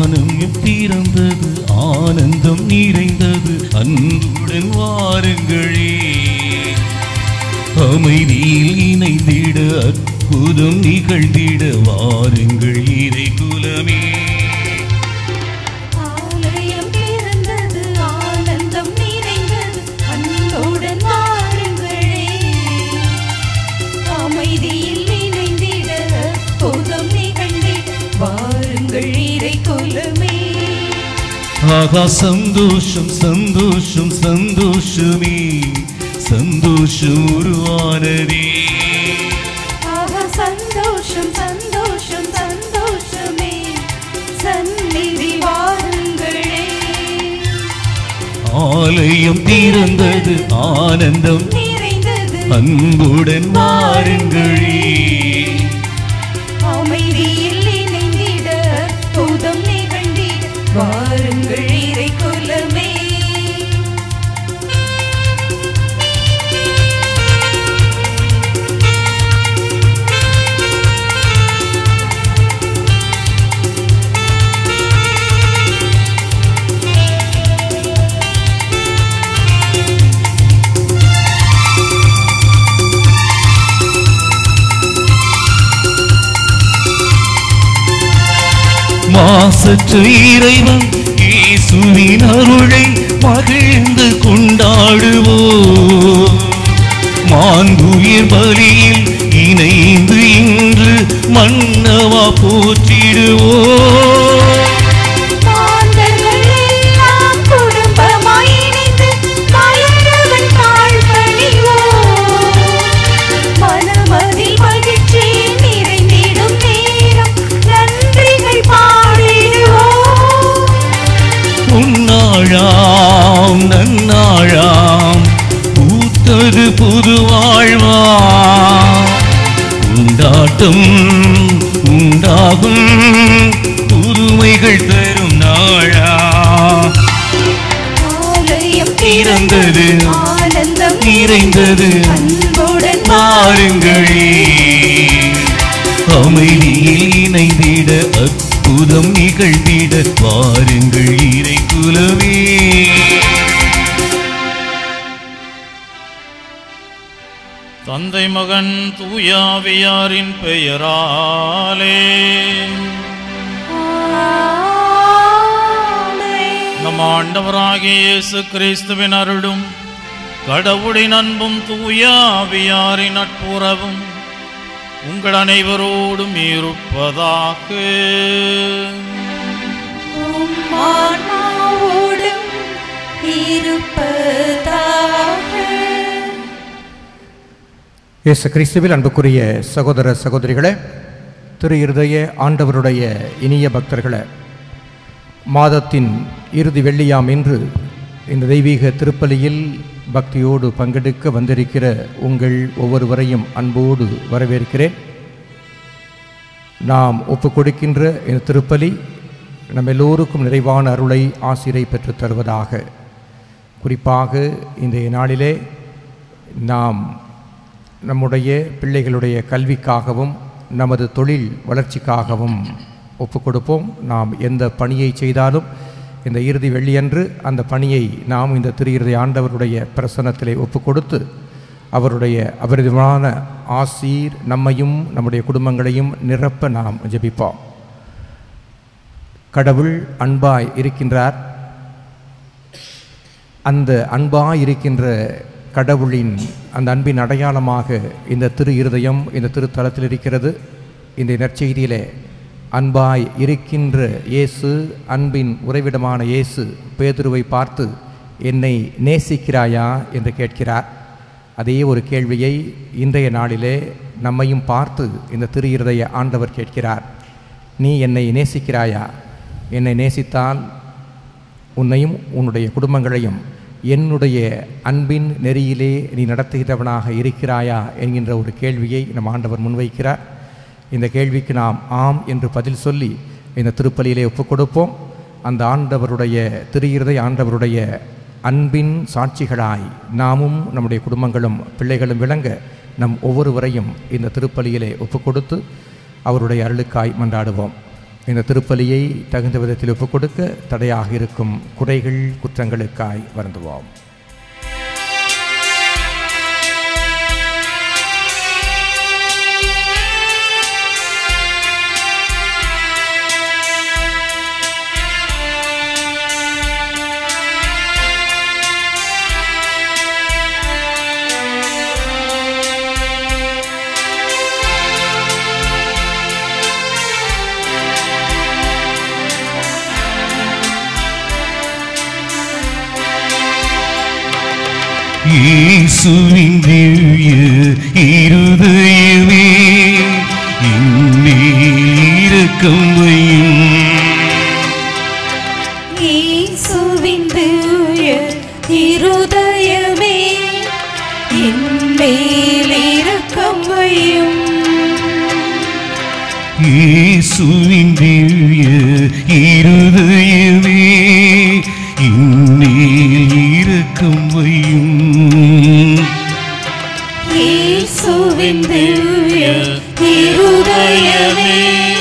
வானம் திறந்தது ஆனந்தம் நிறைந்தது அன்புடன் வாருங்களே அமைதியில் இணைந்திட அற்புதம் நிகழ்ந்திட வாருங்கள் இறை குலமே ஆலயம் பிறந்தது ஆனந்தம் நிறைந்தது அன்புடன் வாருங்களே அமைதியில் இணைந்திட புதம் நிகழ்ந்திட வாருங்கள் இறை குலமே ஆகா சந்தோஷம் சந்தோஷம் சந்தோஷமே சந்தோஷம் உருவானதே ஆஹா சந்தோஷம் சந்தோஷம் சந்தோஷமே சந்நிதி வாருங்களே ஆலயம் திறந்தது ஆனந்தம் நிறைந்தது அன்புடன் வாருங்களே அமைதியில் இணைந்திட புதம் நிகழ்ந்திட வாருங்கள் இறை குலமே மாசற்ற இறைவன் இயேசுவின் அருளை மகிழ்ந்து கொண்டாடுவோம் மாண்புயிர் பலியில் இணைந்து இன்று மன்னவா போற்றிடுவோம் மாந்தர்கள் எல்லாம் குடும்பமாய் இணைந்து மலரவன் தாழ் பணிவோம். மனமதில் மகிழ்ச்சி நிறைந்திடும் நேரம் நன்றிகள் பாடிடுவோம் உன்னாழாம் நன்னாழாம் பூத்தது புது வாழ்வா உண்டாட்டம் உண்டாகும் புதுமைகள் தரும் நாழா ஆலயம் திறந்தது, ஆனந்தம் நிறைந்தது, அன்புடன் பாருங்களே அமைதியில் இணைந்திட அற்புதம் நிகழ்ந்திட பாருங்கள் இறை குலவே தந்தை மகன் தூயாவியாரின் பெயராலே ஆமென். நம் ஆண்டவராகிய இயேசு கிறிஸ்துவின் அருளும் கடவுளின் அன்பும் தூயாவியாரின் நட்புறவும் உங்கள் அனைவரோடும் இருப்பதாக உம் ஆன்மாவோடும் இருப்பதாக இயேசு கிறிஸ்துவில் அன்புக்குரிய சகோதர சகோதரிகளே திரு இருதய ஆண்டவருடைய இனிய பக்தர்களே மாதத்தின் இறுதி வெள்ளியாம் இன்று இந்த தெய்வீக திருப்பலியில் பக்தியோடு பங்கெடுக்க வந்திருக்கிற உங்கள் ஒவ்வொருவரையும் அன்போடு வரவேற்கிறேன் நாம் ஒப்பு கொடுக்கின்ற இந்த திருப்பலி நம் எல்லோருக்கும் நிறைவான அருளை ஆசிரை பெற்றுத் தருவதாக குறிப்பாக இன்றைய நாளிலே நாம் நம்முடைய பிள்ளைகளுடைய கல்விக்காகவும் நமது தொழில் வளர்ச்சிக்காகவும் ஒப்பு கொடுப்போம் நாம் எந்த பணியை செய்தாலும் இந்த இறுதி வெள்ளியன்று அந்த பணியை நாம் இந்த திரு இறுதி ஆண்டவருடைய பிரசன்னத்திலே ஒப்பு கொடுத்து அவருடைய அபரிதமான ஆசீர் நம்மையும் நம்முடைய குடும்பங்களையும் நிரப்ப நாம் ஜெபிப்போம் கடவுள் அன்பாய் இருக்கின்றார் அந்த அன்பாய் இருக்கின்ற கடவுளின் அந்த அன்பின் அடையாளமாக இந்த திரு இருதயம் இந்த திருத்தலத்தில் இருக்கிறது இந்த நற்செய்தியிலே அன்பாய் இருக்கின்ற இயேசு அன்பின் உறைவிடமான இயேசு பேதுருவை பார்த்து என்னை நேசிக்கிறாயா என்று கேட்கிறார் அதே ஒரு கேள்வியை இன்றைய நாளிலே நம்மையும் பார்த்து இந்த திரு இருதய ஆண்டவர் கேட்கிறார் நீ என்னை நேசிக்கிறாயா என்னை நேசித்தால் உன்னையும் உன்னுடைய குடும்பங்களையும் என்னுடைய அன்பின் நெறியிலே நீ நடத்துகிறவனாக இருக்கிறாயா என்கின்ற ஒரு கேள்வியை நம் ஆண்டவர் முன்வைக்கிறார் இந்த கேள்விக்கு நாம் ஆம் என்று பதில் சொல்லி இந்த திருப்பலியிலே ஒப்புக் கொடுப்போம் அந்த ஆண்டவருடைய திரு ஆண்டவருடைய அன்பின் சாட்சிகளாய் நாமும் நம்முடைய குடும்பங்களும் பிள்ளைகளும் விளங்க நம் ஒவ்வொருவரையும் இந்த திருப்பலியிலே ஒப்புக் கொடுத்து அவருடைய அருளுக்காய் மன்றாடுவோம் இந்த திருப்பலியை தகுந்த விதத்தில் ஒப்புக் கொடுக்க தடையாக இருக்கும் குறைகள் குற்றங்களுக்காய் வருந்துவோம் இயேசுவின் திவ்ய இருதயமே இம்மேல் இரக்கம் வையும் இயேசுவின் தூய இருதயமே என்மேல் இரக்கம் வையும் இயேசுவின் திவ்ய இருதயமே இம்மேல் இரக்கம் வையும் இயேசுவின் தூய இருதயமே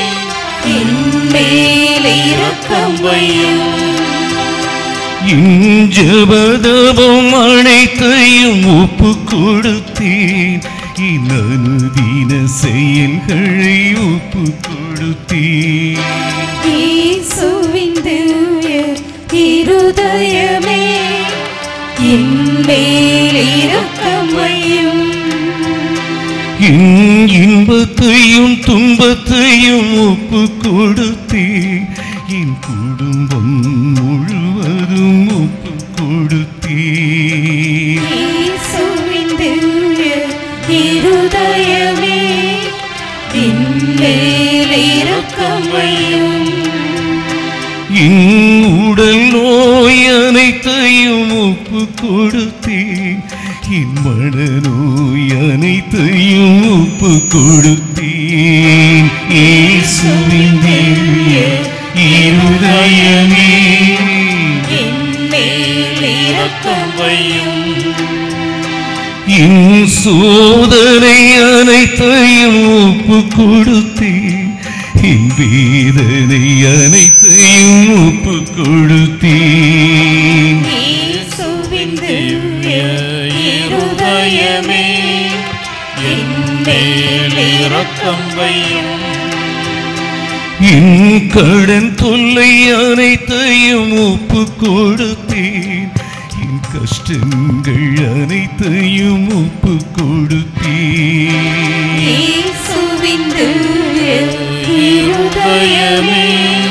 என்மேல் இரக்கம் வையும் இஞ்சபதபம் அனைத்தையும் ஒப்பு கொடுத்தேன் இனனுதின செயல்களை ஒப்பு கொடுத்தேன் இயேசுவின் தூய இருதயமே என்மேல் இரக்கம் வையும் என் இன்பத்தையும் துன்பத்தையும் ஒப்பு கொடுத்தேன் என் குடும்பம் முழுவதும் ஒப்பு கொடுத்தேன் இயேசுவின் தூய இருதயமே என்மேல் இரக்கம் வையும் என் உடல் நோய் அனைத்தையும் ஒப்பு கொடுத்தேன் என் மனநோய் அனைத்தையும் ஒப்பு கொடுத்தேன் இயேசுவின் திவ்ய இருதயமே என்மேல் இரக்கம் வையும் என் சோதனை அனைத்தையும் ஒப்பு கொடுத்தேன் என் வேதனை அனைத்தையும் ஒப்பு கொடுத்தேன் இயேசுவின் திவ்ய இருதயமே என்மேல் இரக்கம் வையும் என் கடன் தொல்லை அனைத்தையும் ஒப்பு கொடுத்தேன் என் கஷ்டங்கள் அனைத்தையும் ஒப்பு கொடுத்தேன் இயேசுவின் திவ்ய இருதயமே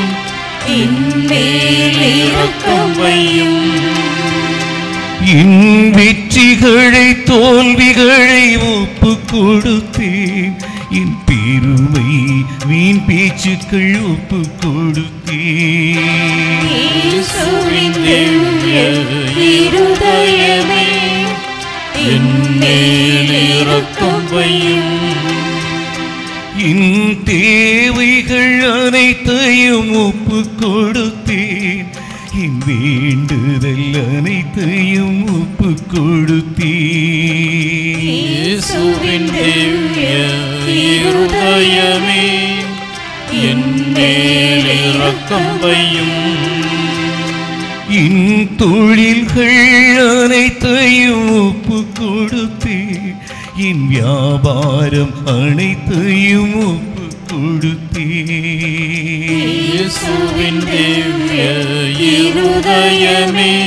என்மேல் இரக்கம் வையும் என் வெற்றிகளை தோல்விகளை ஒப்பு கொடுத்தேன் என் பெருமை வீண் பேச்சுக்கள் ஒப்பு கொடுத்தேன் இயேசுவின் திவ்ய இருதயமே என்மேல் இரக்கம் வையும் என் தேவைகள் அனைத்தையும் ஒப்பு கொடுத்தேன் என் வேண்டுதல் அனைத்தையும் ஒப்பு கொடுத்தேன் இயேசுவின் திவ்ய இருதயமே என்மேல் இரக்கம் வையும் என் தொழில்கள் அனைத்தையும் ஒப்பு கொடுத்தேன் என் வியாபாரம் அனைத்தையும் ஒப்பு கொடுத்தேன் இயேசுவின் திவ்ய இருதயமே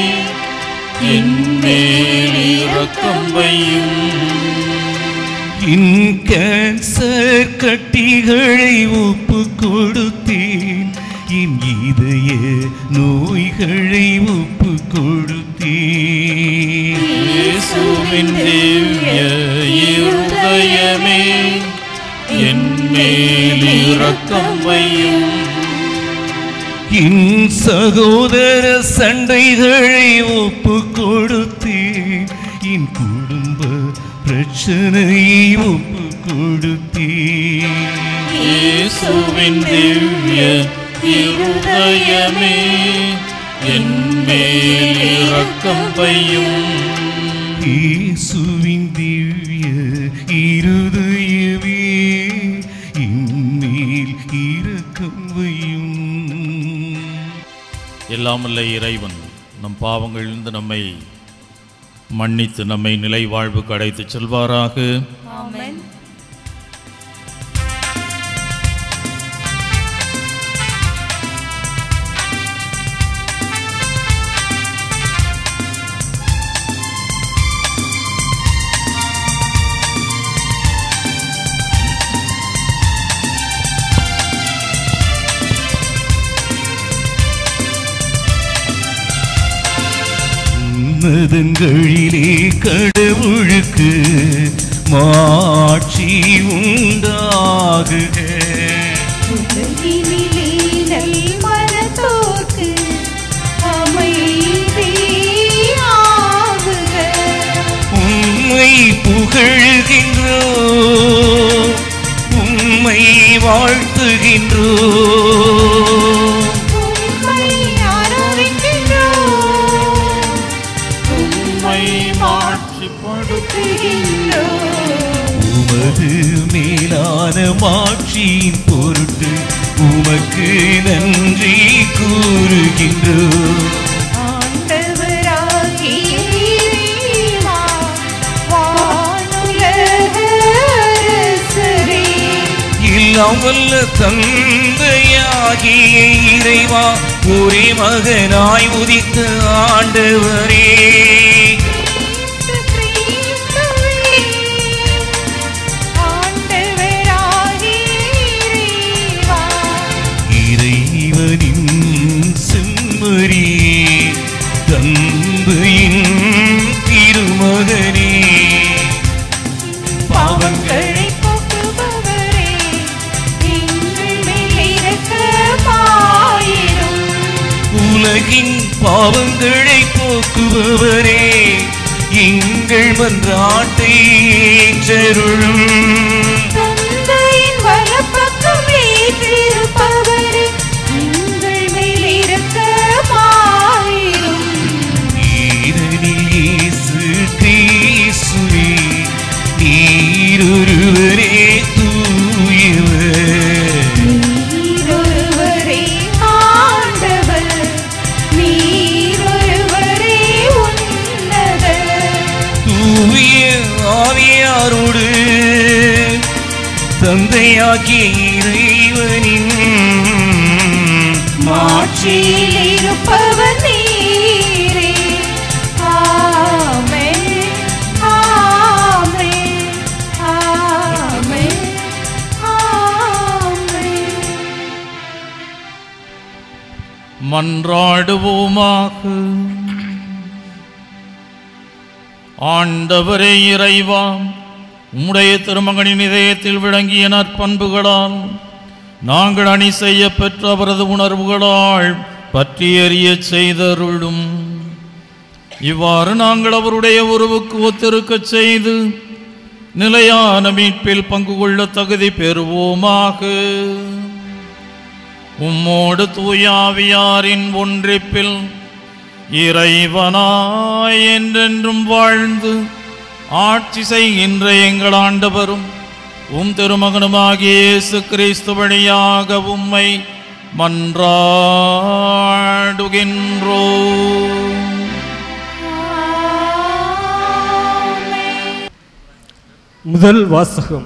என்மேல் இரக்கம் வையும் என் கேன்சர் கட்டிகளை ஒப்பு கொடுத்தேன் என் இதய நோய்களை ஒப்பு கொடுத்தேன் இயேசுவின் திவ்ய இருதயமே என்மேல் இரக்கம் வையும் என் சகோதர சண்டைகளை ஒப்பு கொடுத்தேன் என் குடும்ப பிரச்சனையை ஒப்பு கொடுத்தேன் இயேசுவின் திவ்ய இருதயமே என்மேல் இரக்கம் வையும் இயேசுவின் திவ்ய இருதயமே இம்மேல் இரக்கம் வையும் எல்லாமல்ல இறைவன் நம் பாவங்களிலிருந்து நம்மை மன்னித்து நம்மை நிலை வாழ்வுக்கு அடைத்துச் செல்வாராக ஆமென் உன்னதங்களிலே கடவுளுக்கு மாட்சி உண்டாகுக உலகினிலே நல் மனத்தோர்க்கு அமைதி ஆகுக உம்மை புகழ்கின்றோ உம்மை வாழ்த்துகின்றோ உம்மை ஆராதிக்கின்றோம் உம்மை மாட்சிப்படுத்துகின்றோம் உமது மேலான மாட்சியின் பொருட்டு உமக்கு நன்றி கூறுகின்றோ ஆண்டவராகிய இறைவா, வானுலக அரசரே, எல்லாம் வல்ல தந்தையாகிய இறைவா ஒரே மகனாய் உதித்த ஆண்டவரே கிறிஸ்துவே, ஆண்டவராகிய இறைவா, இறைவனின் செம்மறியே தந்தையின் திருமகனே பாவங்களை போக்குபவரே, எங்கள் மேல் இரக்கமாயிரும். உலகின் பாவங்களை போக்குபவரே எங்கள் மன்றாட்டை ஏற்றருளும் தந்தையின் வலப்பக்கம் வீற்றிருப்பவரே, எங்கள் மேல் இரக்கமாயிரும். ஈரனில் இயேசு கிறிஸ்துவே, நீரொருவரே தூயவர் நீரொருவரே ஆண்டவர், நீரொருவரே உன்னதர். தூய ஆவியாரோடு தந்தையாகிய இறைவனின் மாட்சியில் இருப்பவர் நீரே. ஆமென், ஆமென், ஆமென், ஆமென். மன்றாடுவோமாக ஆண்டவரே இறைவா உம்முடைய திருமகனின் இதயத்தில் விளங்கிய நற்பண்புகளால் நாங்கள் அணி செய்ய பெற்ற அவரது உணர்வுகளால் பற்றி எறியச் செய்தருளும் இவ்வாறு நாங்கள் அவருடைய உருவுக்கு ஒத்திருக்கச் செய்து நிலையான மீட்பில் பங்கு கொள்ள தகுதி பெறுவோமாக உம்மோடு தூயாவியாரின் ஒன்றிப்பில் இறைவனாய் என்றென்றும் வாழ்ந்து ஆட்சி செய்கின்ற எங்கள் ஆண்டவரும் உம் திருமகனுமாகிய இயேசு கிறிஸ்து வழியாக உம்மை மன்றாடுகின்றோ ஆமென். முதல் வாசகம்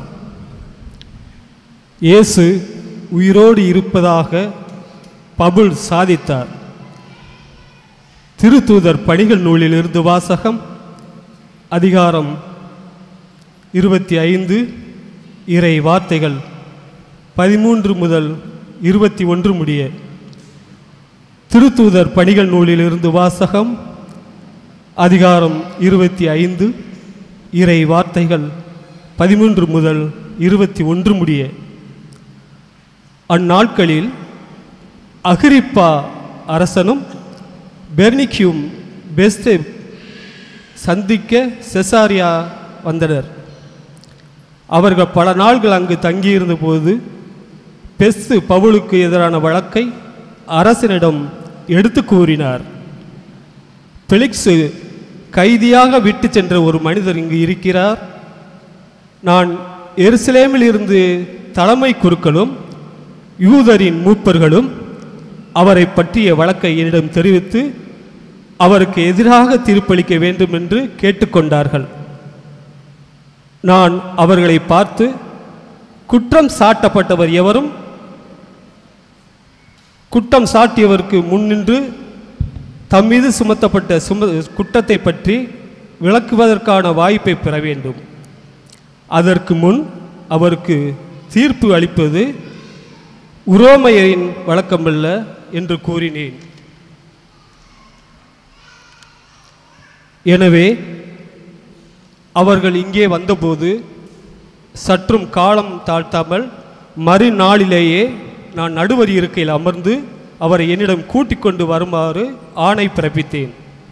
இயேசு உயிரோடு இருப்பதாக பவுல் சாதித்தார் திருத்தூதர் பணிகள் நூலிலிருந்து வாசகம் அதிகாரம் இருபத்தி ஐந்து இறை வார்த்தைகள் பதிமூன்று முதல் இருபத்தி ஒன்று முடிய திருத்தூதர் பணிகள் நூலிலிருந்து வாசகம் அதிகாரம் இருபத்தி ஐந்து இறை வார்த்தைகள் பதிமூன்று முதல் இருபத்தி ஒன்று முடிய அந்நாட்களில் அகிரிப்பா அரசனும் பெர்னிக்யூம் பெஸ்தே சந்திக்க செசாரியா வந்தனர் அவர்கள் பல நாள்கள் அங்கு தங்கியிருந்த போது பெஸ்து பவுலுக்கு எதிரான வழக்கை அரசனிடம் எடுத்து கூறினார் பெலிக்ஸு கைதியாக விட்டு சென்ற ஒரு மனிதர் இங்கு இருக்கிறார் நான் எருசலேமில் இருந்து தலைமை குருக்களும் யூதரின் மூப்பர்களும் அவரை பற்றிய வழக்கை என்னிடம் தெரிவித்து அவருக்கு எதிராக தீர்ப்பளிக்க வேண்டும் என்று கேட்டுக்கொண்டார்கள் நான் அவர்களை பார்த்து குற்றம் சாட்டப்பட்டவர் எவரும் குற்றம் சாட்டியவருக்கு முன்னின்று தம் மீது சுமத்தப்பட்ட சும குற்றத்தை பற்றி விளக்குவதற்கான வாய்ப்பை பெற வேண்டும் அதற்கு முன் அவருக்கு தீர்ப்பு அளிப்பது உரோமையரின் வழக்கமல்ல என்று கூறினேன் எனவே அவர்கள் இங்கே வந்தபோது சற்றும் காலம் தாழ்த்தாமல் மறுநாளிலேயே நான் நடுவர் இருக்கையில் அமர்ந்து அவரை என்னிடம் கூட்டிக் கொண்டு வருமாறு ஆணை பிறப்பித்தேன்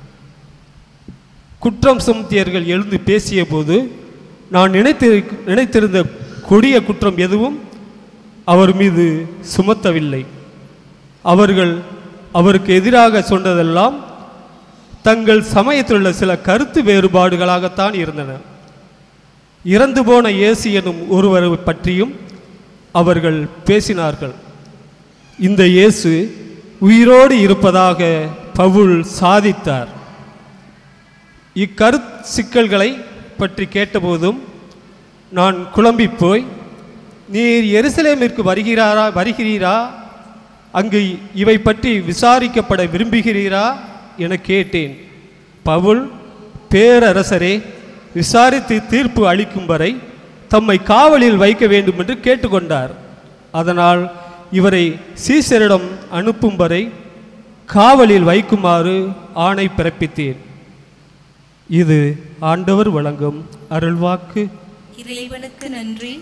குற்றம் சுமத்தியர்கள் எழுந்து பேசியபோது நான் நினைத்து நினைத்திருந்த கொடிய குற்றம் எதுவும் அவர் மீது சுமத்தவில்லை அவர்கள் அவருக்கு எதிராக சொன்னதெல்லாம் தங்கள் சமயத்தில் உள்ள சில கருத்து வேறுபாடுகளாகத்தான் இருந்தன இறந்து போன இயேசு எனும் ஒருவர் பற்றியும் அவர்கள் பேசினார்கள் இந்த இயேசு உயிரோடு இருப்பதாக பவுல் சாதித்தார் இக்கருத் சிக்கல்களை பற்றி கேட்டபோதும் நான் குழம்பிப் போய் நீர் எருசலேமிற்கு வருகிறாரா வருகிறீரா அங்கு இவை பற்றி விசாரிக்கப்பட விரும்புகிறீரா என கேட்டேன் பவுல் பேரரசரே விசாரித்து தீர்ப்பு அளிக்கும் வரை தம்மை காவலில் வைக்க வேண்டும் என்று கேட்டுக்கொண்டார் அதனால் இவரை சீசரிடம் அனுப்பும் வரை காவலில் வைக்குமாறு ஆணை பிறப்பித்தேன் இது ஆண்டவர் வழங்கும் அருள்வாக்கு இறைவனுக்கு நன்றி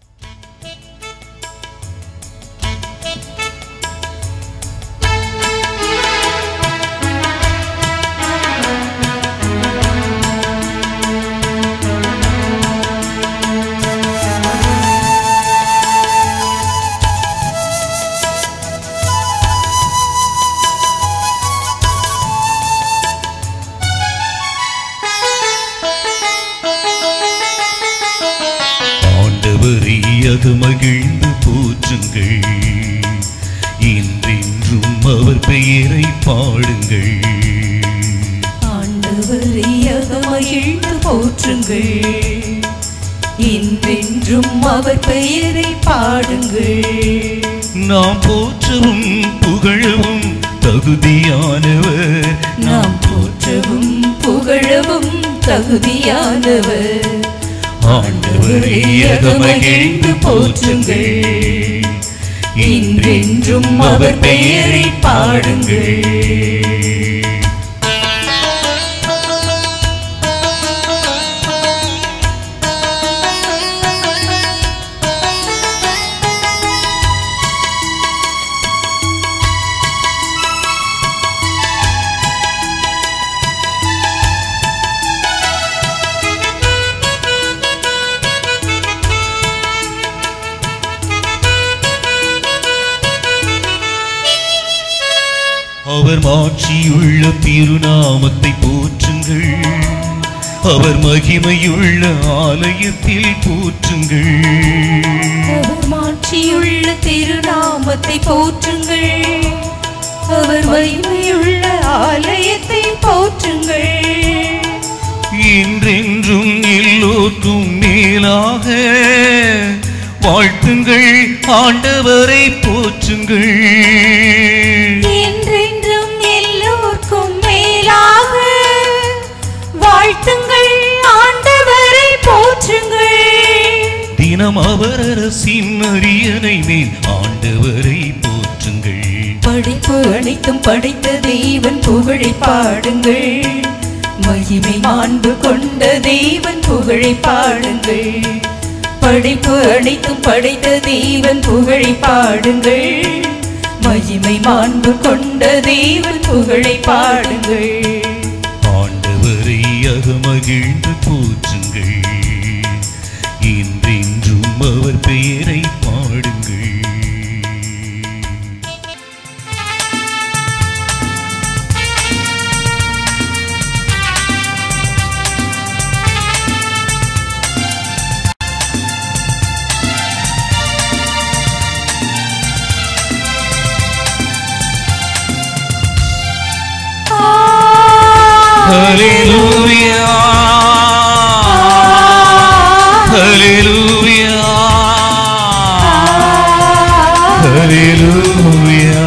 ஆண்டவரை அது மகிழ்ந்து போற்றுங்கள் இன்றென்றும் அவர் பெயரை பாடுங்கள் ஆண்டவரையாக மகிழ்ந்து போற்றுங்கள் இன்றென்றும் அவர் பெயரை பாடுங்கள் நாம் போற்றவும் புகழவும் தகுதியானவர் நாம் போற்றவும் புகழவும் தகுதியானவர் ஆண்டவரை அது மகிழ்ந்து போற்றுங்கள் இன்றென்றும் அவர் பெயரை பாடுங்கள் அவர் மாட்சியுள்ள திருநாமத்தை போற்றுங்கள் அவர் மகிமையுள்ள ஆலயத்தில் போற்றுங்கள் அவர் மாட்சியுள்ள திருநாமத்தை போற்றுங்கள் அவர் மகிமையுள்ள ஆலயத்தை போற்றுங்கள் என்றென்றும் எல்லோர்க்கும் மேலாக வாழ்த்துங்கள் ஆண்டவரை போற்றுங்கள் என்றென்றும் எல்லோர்க்கும் மேலாக வாழ்த்துங்கள் ஆண்டவரை போற்றுங்கள் தினம் அவர் அரசின் அரியணை மேல் ஆண்டவரை போற்றுங்கள் படைப்பு அனைத்தும் படைத்த தேவன் புகழை பாடுங்கள் மகிமை மாண்பு கொண்ட தேவன் புகழை பாடுங்கள் படைப்பு அனைத்தும் படைத்த தேவன் புகழை பாடுங்கள் மகிமை மாண்பு கொண்ட தேவன் புகழை பாடுங்கள் ஆண்டவரை அகமகிழ்ந்து போற்றுங்கள் இன்றென்றும் அவர் பெயரை பாடுங்கள் ஹalleluya ஹalleluya ஹalleluya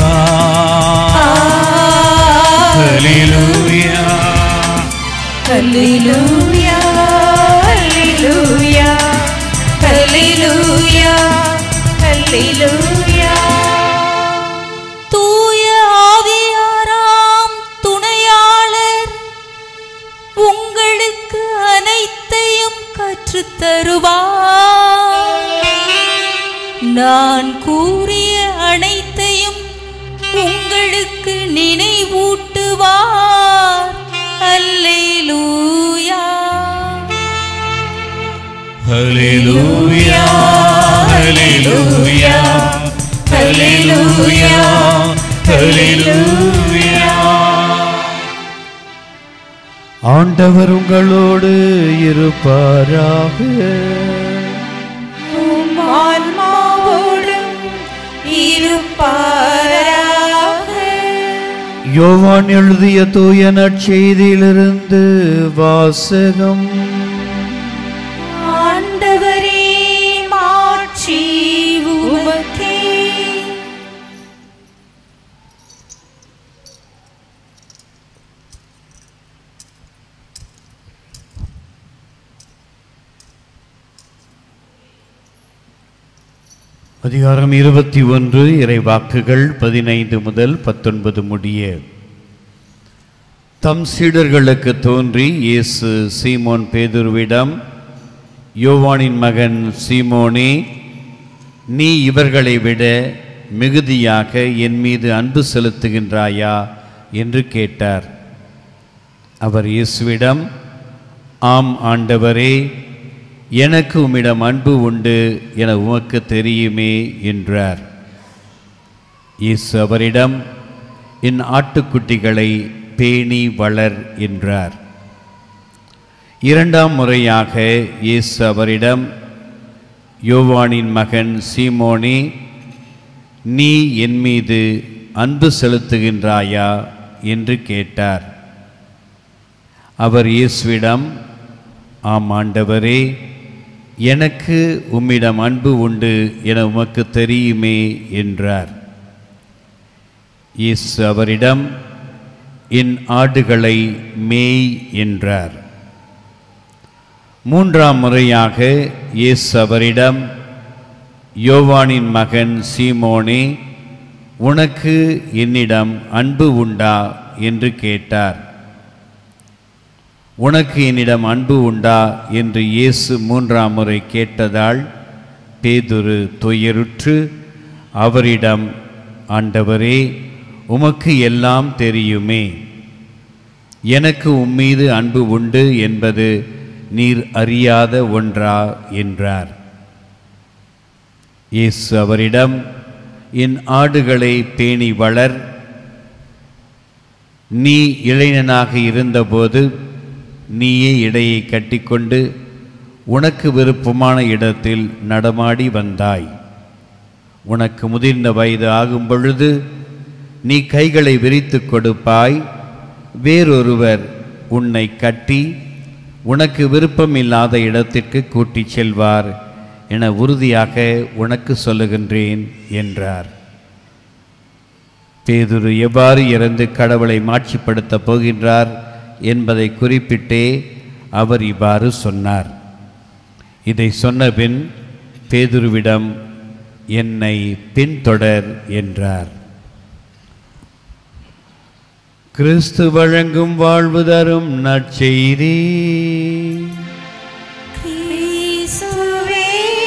ஹalleluya Hallelujah, hallelujah, hallelujah, hallelujah. தூய ஆவியாராம் துணையாளர் உங்களுக்கு அனைத்தையும் கற்றுத் தருவார் நான் கூறிய அனைத்தையும் உங்களுக்கு நினைவூட்டுவார் அல்லேலூயா ஹalleluya ஹalleluya ஹalleluya ஹalleluya ஆண்டவர் உங்களோடு இருப்பாராக உம் ஆன்மாவோடும் இருப்பாராக யோவான் எழுதிய தூய நற்செய்தியிலிருந்து வாசகம் ஆண்டவரே மாட்சி உமக்கே அதிகாரம் இருபத்தி ஒன்று இறை வாக்குகள் பதினைந்து முதல் பத்தொன்பது முடிய தம் சீடர்களுக்கு தோன்றி இயேசு சீமோன் பேதுருவிடம் யோவானின் மகன் சீமோனே நீ இவர்களை விட மிகுதியாக என் மீது அன்பு செலுத்துகின்றாயா என்று கேட்டார் அவர் இயேசுவிடம் ஆம் ஆண்டவரே எனக்கு உம்மிடம் அன்பு உண்டு என உமக்கு தெரியுமே என்றார் இயேசு அவரிடம் என் ஆட்டுக்குட்டிகளை பேணி வளர் என்றார் இரண்டாம் முறையாக இயேசு அவரிடம் யோவானின் மகன் சீமோனே நீ என் மீது அன்பு செலுத்துகின்றாயா என்று கேட்டார் அவர் இயேசுவிடம் ஆம் ஆண்டவரே எனக்கு உம்மிடம் அன்பு உண்டு என உமக்கு தெரியுமே என்றார் இயேசு அவரிடம் என் ஆடுகளை மேய் என்றார் மூன்றாம் முறையாக இயேசு அவரிடம் யோவானின் மகன் சீமோனே உனக்கு என்னிடம் அன்பு உண்டா என்று கேட்டார் உனக்கு என்னிடம் அன்பு உண்டா என்று இயேசு மூன்றாம் முறை கேட்டதால் பேதுரு துயருற்று அவரிடம் ஆண்டவரே உமக்கு எல்லாம் தெரியுமே எனக்கு உம்மீது அன்பு உண்டு என்பது நீர் அறியாத ஒன்றா என்றார் இயேசு அவரிடம் என் ஆடுகளை பேணி வளர் நீ இளைஞனாக இருந்தபோது நீயே இடையை கட்டிக்கொண்டு உனக்கு விருப்பமான இடத்தில் நடமாடி வந்தாய் உனக்கு முதிர்ந்த வயது ஆகும் பொழுது நீ கைகளை விரித்து கொடுப்பாய் வேறொருவர் உன்னை கட்டி உனக்கு விருப்பமில்லாத இடத்திற்கு கூட்டிச் செல்வார் என உறுதியாக உனக்கு சொல்லுகின்றேன் என்றார் பேதுரு எவ்வாறு இறந்து கடவுளை மாட்சிப்படுத்தப் போகின்றார் என்பதை குறிப்பிட்டே அவர் இவ்வாறு சொன்னார் இதை சொன்னபின் பேதுருவிடம் என்னை பின்தொடர் என்றார் கிறிஸ்து வழங்கும் வாழ்வு தரும் நற்செய்தி கிறிஸ்துவே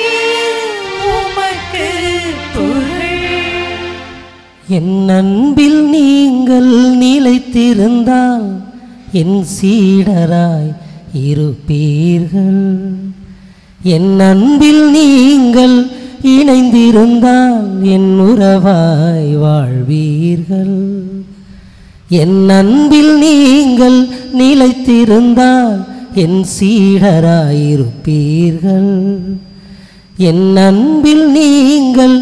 உமக்கு புகழ் என் அன்பில் நீங்கள் நிலைத்திருந்தால் என் சீடராய் இருப்பீர்கள் என் அன்பில் நீங்கள் இணைந்திருந்தால் என் உறவாய் வாழ்வீர்கள் என் அன்பில் நீங்கள் நிலைத்திருந்தால் என் சீடராயிருப்பீர்கள் என் அன்பில் நீங்கள்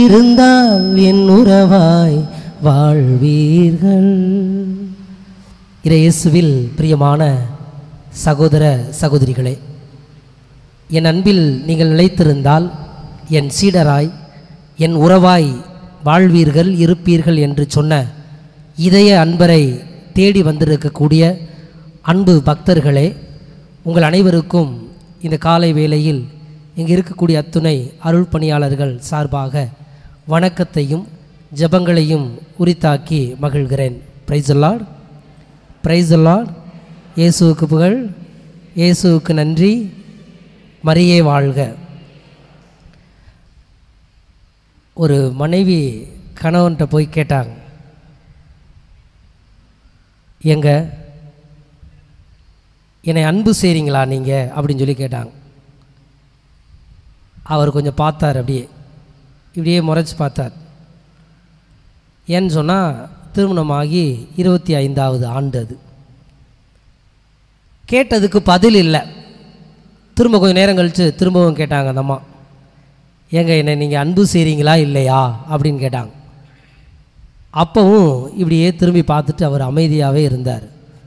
இணைந்திருந்தால் என் உறவாய் வாழ்வீர்கள் இயேசுவில் பிரியமான சகோதர சகோதரிகளே என் அன்பில் நீங்கள் நிலைத்திருந்தால் என் சீடராய் என் உறவாய் வாழ்வீர்கள் இருப்பீர்கள் என்று சொன்ன இதய அன்பரை தேடி வந்திருக்கக்கூடிய அன்பு பக்தர்களே உங்கள் அனைவருக்கும் இந்த காலை வேளையில் இங்கு இருக்கக்கூடிய அத்துணை அருள் பணியாளர்கள் சார்பாக வணக்கத்தையும் ஜெபங்களையும் உரித்தாக்கி மகிழ்கிறேன் பிரைஸ் லார்ட் பிரைஸ் லார்ட் இயேசுவுக்கு புகழ் இயேசுவுக்கு நன்றி மரியே வாழ்க ஒரு மனைவி கணவன்கிட்ட போய் கேட்டாங்க எங்க என்னை அன்பு செய்கிறீங்களா நீங்கள் அப்படின்னு சொல்லி கேட்டாங்க அவர் கொஞ்சம் பார்த்தார் அப்படியே இப்படியே முறைச்சி பார்த்தார் ஏன்னு சொன்னால் திருமணமாகி இருபத்தி ஐந்தாவது ஆண்டு அது கேட்டதுக்கு பதில் இல்லை திரும்ப கொஞ்சம் நேரம் கழித்து திரும்பவும் கேட்டாங்க அந்த அம்மா ஏங்க என்னை நீங்கள் அன்பு செய்கிறீங்களா இல்லையா அப்படின்னு கேட்டாங்க அப்பவும் இப்படியே திரும்பி பார்த்துட்டு அவர் அமைதியாகவே இருந்தார்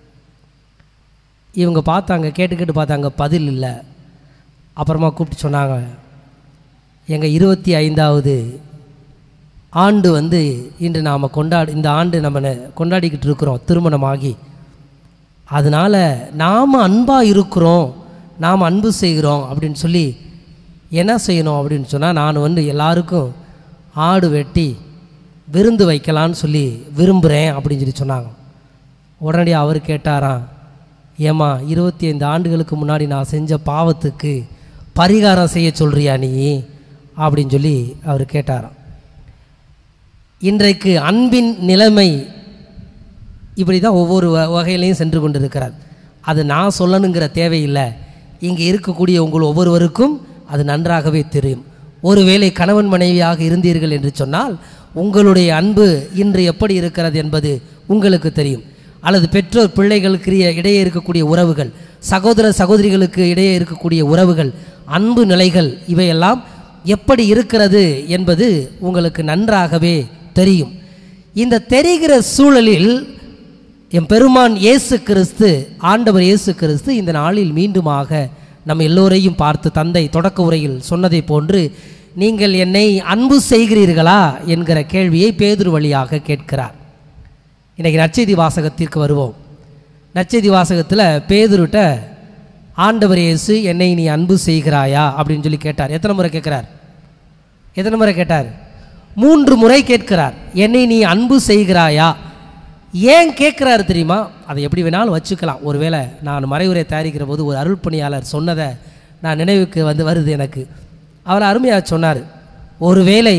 இவங்க பார்த்தாங்க கேட்டு கேட்டு பார்த்தாங்க பதில் இல்லை அப்புறமா கூப்பிட்டு சொன்னாங்க எங்கள் இருபத்தி ஐந்தாவது ஆண்டு வந்து இன்று நாம் கொண்டாடி இந்த ஆண்டு நம்ம ந- கொண்டாடிக்கிட்டு இருக்கிறோம் திருமணமாகி அதனால் நாம் அன்பாக இருக்கிறோம் நாம் அன்பு செய்கிறோம் அப்படின்னு சொல்லி என்ன செய்யணும் அப்படின்னு சொன்னால் நான் வந்து எல்லாருக்கும் ஆடு வெட்டி விருந்து வைக்கலான்னு சொல்லி விரும்புகிறேன் அப்படின்னு சொல்லி சொன்னாங்க உடனடியாக அவர் கேட்டாராம் ஏம்மா இருபத்தி ஐந்து ஆண்டுகளுக்கு முன்னாடி நான் செஞ்ச பாவத்துக்கு பரிகாரம் செய்ய சொல்றியா நீ அப்படின்னு சொல்லி அவர் கேட்டாராம் இன்றைக்கு அன்பின் நிலைமை இப்படி தான் ஒவ்வொரு வ- வகையிலையும் சென்று கொண்டிருக்கிறார் அது நான் சொல்லணுங்கிற தேவையில்லை இங்கே இருக்கக்கூடிய உங்கள் ஒவ்வொருவருக்கும் அது நன்றாகவே தெரியும் ஒருவேளை கணவன் மனைவியாக இருந்தீர்கள் என்று சொன்னால் உங்களுடைய அன்பு இன்று எப்படி இருக்கிறது என்பது உங்களுக்கு தெரியும் அல்லது பெற்றோர் பிள்ளைகளுக்கு இடையே இருக்கக்கூடிய உறவுகள் சகோதர சகோதரிகளுக்கு இடையே இருக்கக்கூடிய உறவுகள் அன்பு நிலைகள் இவையெல்லாம் எப்படி இருக்கிறது என்பது உங்களுக்கு நன்றாகவே தெரியும் இந்த தெரிகிற சூழலில் என் பெருமான் இயேசு கிறிஸ்து ஆண்டவர் இயேசு கிறிஸ்து இந்த நாளில் மீண்டுமாக நம்ம எல்லோரையும் பார்த்து தந்தை தொடக்க உரையில் சொன்னதை போன்று நீங்கள் என்னை அன்பு செய்கிறீர்களா என்கிற கேள்வியை பேதுரு வழியாக கேட்கிறார் இன்றைக்கி நற்செய்தி வாசகத்திற்கு வருவோம் நற்செய்தி வாசகத்தில் பேதுருட்ட ஆண்டவர் இயேசு என்னை நீ அன்பு செய்கிறாயா அப்படின்னு சொல்லி கேட்டார் எத்தனை முறை கேட்குறார் எத்தனை முறை கேட்டார் மூன்று முறை கேட்கிறார் என்னை நீ அன்பு செய்கிறாயா ஏன் கேட்குறாரு தெரியுமா அதை எப்படி வேணாலும் வச்சுக்கலாம் ஒருவேளை நான் மறைவுரை தயாரிக்கிற போது ஒரு அருள் பணியாளர் சொன்னதை நான் நினைவுக்கு வந்து வருது எனக்கு அவர் அருமையாக சொன்னார் ஒருவேளை